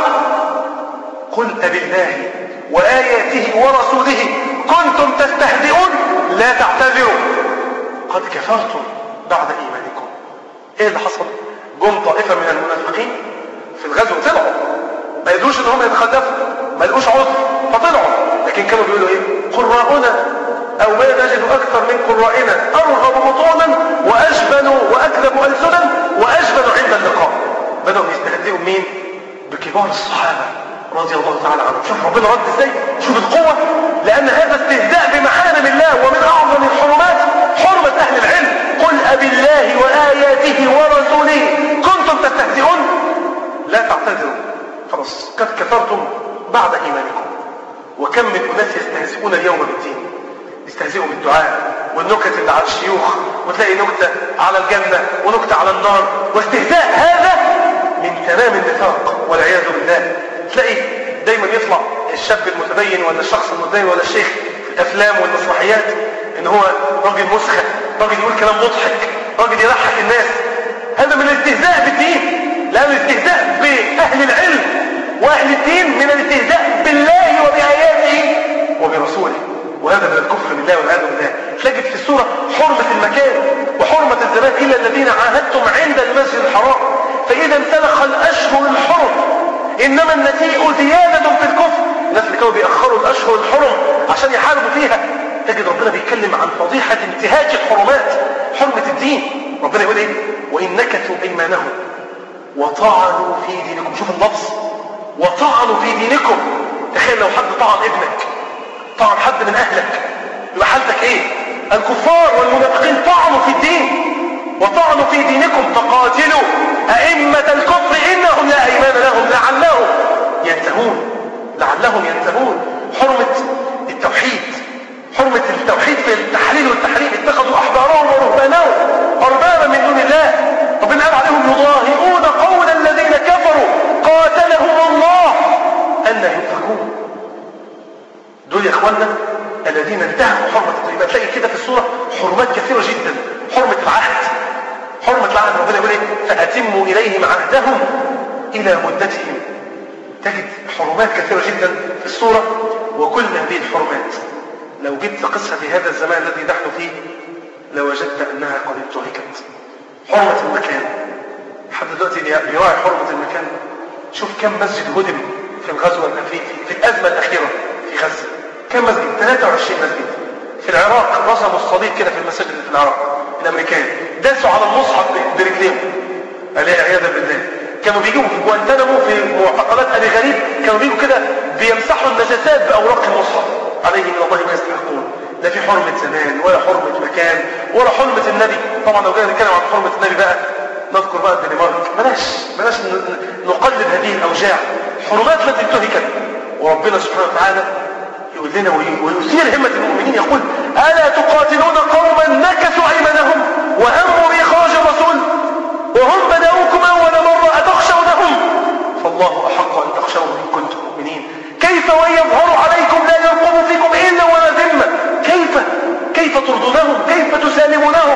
قل أبالله وآياته ورسوله كنتم تستهزئون لا تعتذروا قد كفرتم بعد إيمانكم إيه اللي حصل؟ جم طائفة من المنافقين في الغزو طلعوا ما يدوش ان هم يتخلفوا ما لقوش عذر فطلعوا لكن كانوا بيقولوا ايه قراءنا او ما نجد اكثر من قرائنا ارغب بطونا واجبن واكذب السنا واجبن عند اللقاء بدأوا يستهزئوا مين بكبار الصحابة رضي الله تعالى عنهم شوف ربنا رد ازاي شوف القوة لان هذا استهزاء بمحارم الله ومن اعظم الحرمات حرمة اهل العلم قل ابي الله واياته ورسوله كنتم تستهزئون لا تعتذروا خلاص قد كفرتم بعد ايمانكم وكم من اناس يستهزئون اليوم بالدين يستهزئوا بالدعاء والنكت اللي على الشيوخ وتلاقي نكتة على الجنة ونكتة على النار واستهزاء هذا من تمام النفاق والعياذ بالله تلاقي دايما يطلع الشاب المتدين ولا الشخص المتدين ولا الشيخ في الافلام والمسرحيات ان هو راجل مسخن راجل يقول كلام مضحك راجل يضحك الناس هذا من الاستهزاء بالدين لان الاستهزاء باهل العلم واهل الدين من الاستهزاء بالله وباياته وبرسوله وهذا من الكفر بالله والعياذ بالله تجد في السورة حرمة المكان وحرمة الزمان إلا الذين عاهدتم عند المسجد الحرام فإذا انسلخ الأشهر الحرم إنما النسيء زيادة في الكفر الناس اللي كانوا بيأخروا الأشهر الحرم عشان يحاربوا فيها تجد ربنا بيتكلم عن فضيحة انتهاك الحرمات حرمة الدين ربنا يقول ايه وإن نكثوا أيمانهم وطعنوا في دينكم شوف اللفظ وطعنوا في دينكم تخيل لو حد طعن ابنك طعن حد من أهلك يبقى حالتك ايه الكفار والمنافقين طعنوا في الدين وطعنوا في دينكم فقاتلوا أئمة الكفر إنهم لا أيمان لهم لعلهم ينتهون لعلهم ينتهون حرمة التوحيد حرمة التوحيد في التحليل والتحريم اتخذوا أحبارهم ورهبانهم أربابا من دون الله ربنا قال عليهم يضاهئون قول الذين كفروا قاتلهم الله أن يؤفكون دول يا اخوانا الذين انتهكوا حرمة الطيبات تلاقي كده في السورة حرمات كثيرة جدا حرمة العهد حرمة العهد ربنا يقول ايه فأتموا إليهم عهدهم إلى مدتهم تجد حرمات كثيرة جدا في السورة وكل هذه الحرمات لو جبت قصة في هذا الزمان الذي نحن فيه لوجدت أنها قد انتهكت حرمة المكان حتى دلوقتي بيراعي حرمة المكان شوف كم مسجد هدم في الغزو في, في الأزمة الأخيرة في غزة كم مسجد 23 مسجد في العراق رسموا الصليب كده في المساجد اللي في العراق الامريكان داسوا على المصحف برجليهم عليه عياذا بالله كانوا بيجيبوا في جوانتانامو في معتقلات ابي غريب كانوا بيجوا كده بيمسحوا النجاسات باوراق المصحف عليه من الله ما يستحقون لا في حرمة زمان ولا حرمة مكان ولا حرمة النبي طبعا لو جينا نتكلم عن حرمة النبي بقى نذكر بقى الدنمارك بلاش بلاش نقلد هذه الاوجاع حرمات التي انتهكت وربنا سبحانه وتعالى يقول لنا ويثير همة المؤمنين يقول ألا تقاتلون قوما نكثوا أيمانهم وهموا بإخراج الرسول وهم بدأوكم أول مرة أتخشونهم فالله أحق أن تخشوه إن كنتم مؤمنين كيف وإن يظهروا عليكم لا يرقبوا فيكم إلا ولا ذمة كيف كيف ترضونهم كيف تسالمونهم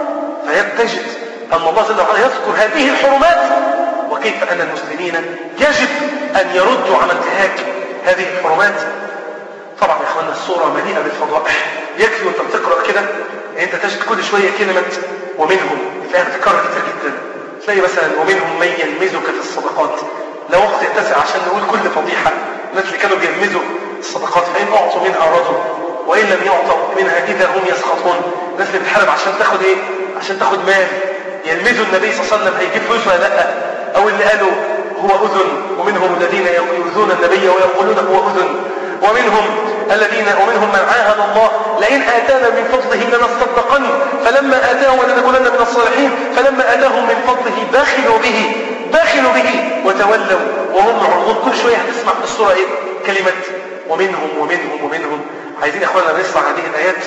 فتجد أن الله جل وعلا يذكر هذه الحرمات وكيف أن المسلمين يجب أن يردوا عن انتهاك هذه الحرمات طبعا يا اخوانا الصورة مليئة بالفضائح يكفي وانت بتقرأ كده انت تجد كل شوية كلمة ومنهم تلاقيها بتتكرر كتير جدا تلاقي مثلا ومنهم من يلمزك في الصدقات لا وقت يتسع عشان نقول كل فضيحة الناس اللي كانوا بيلمزوا الصدقات فإن أعطوا منها رضوا وإن لم يعطوا منها إذا هم يسخطون الناس اللي بتحارب عشان تاخد إيه عشان تاخد مال يلمزوا النبي صلى الله عليه وسلم هيجيب فلوس ولا لا أو اللي قالوا هو أذن ومنهم الذين يؤذون النبي ويقولون هو أذن ومنهم الذين ومنهم من عاهد الله لئن آتانا من فضله لنصدقن فلما آتاهم لنكونن من الصالحين فلما آتاهم من فضله بخلوا به بخلوا به وتولوا وهم معرضون كل شوية هتسمع في الصورة ايه كلمة ومنهم ومنهم ومنهم عايزين يا اخوانا نسمع هذه الآيات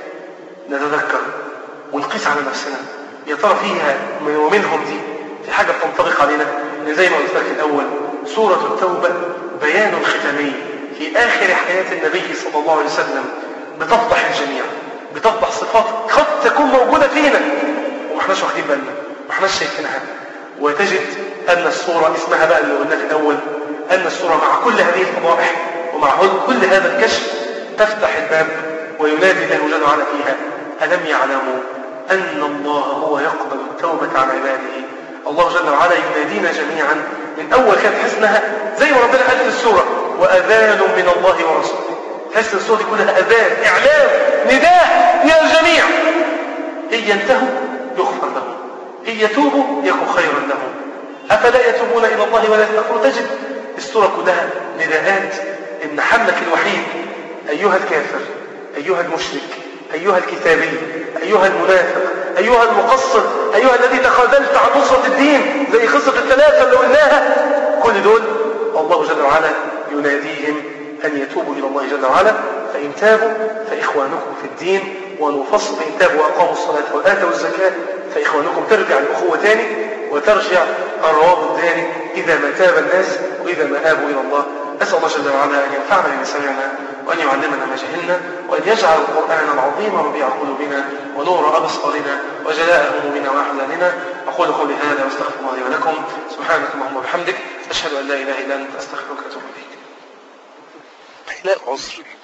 نتذكر ونقيس على نفسنا يا ترى فيها ومنهم دي في حاجة بتنطبق علينا ان زي ما قلت لك الأول سورة التوبة بيان ختامي في آخر حياة النبي صلى الله عليه وسلم بتفضح الجميع بتفضح صفات قد تكون موجودة فينا وما احناش واخدين بالنا ما احناش شايفينها وتجد أن الصورة اسمها بقى اللي قلنا في الأول أن الصورة مع كل هذه الفضائح ومع كل هذا الكشف تفتح الباب وينادي الله جل وعلا فيها ألم يعلموا أن الله هو يقبل التوبة عن عباده الله جل وعلا ينادينا جميعا من أول كانت تحس انها زي ما ربنا قال في السورة وأذان من الله ورسوله تحس السورة دي كلها أذان إعلام نداء إلى الجميع إن ينتهوا يغفر لهم إن يتوبوا يكون خيرا لهم أفلا يتوبون إلى الله ولا يستغفرون تجد السورة كلها نداءات إن حملك الوحيد أيها الكافر أيها المشرك أيها الكتابي أيها المنافق أيها المقصر أيها الذي تخاذلت عن نصرة الدين زي قصة الثلاثة اللي قلناها كل دول الله جل وعلا يناديهم أن يتوبوا إلى الله جل وعلا فإن تابوا فإخوانكم في الدين ونفصل فإن تابوا وأقاموا الصلاة وآتوا الزكاة فإخوانكم ترجع الأخوة تاني وترجع الروابط تاني إذا ما تاب الناس وإذا ما آبوا إلى الله أسأل الله جل وعلا أن ينفعنا بما سمعنا وأن يعلمنا ما جهلنا وأن يجعل القرآن العظيم ربيع قلوبنا ونور أبصارنا وجلاء همومنا وأحزاننا أقول قولي هذا واستغفر الله لي ولكم سبحانك اللهم وبحمدك أشهد أن لا إله إلا أنت أستغفرك وأتوب إليك لا عذر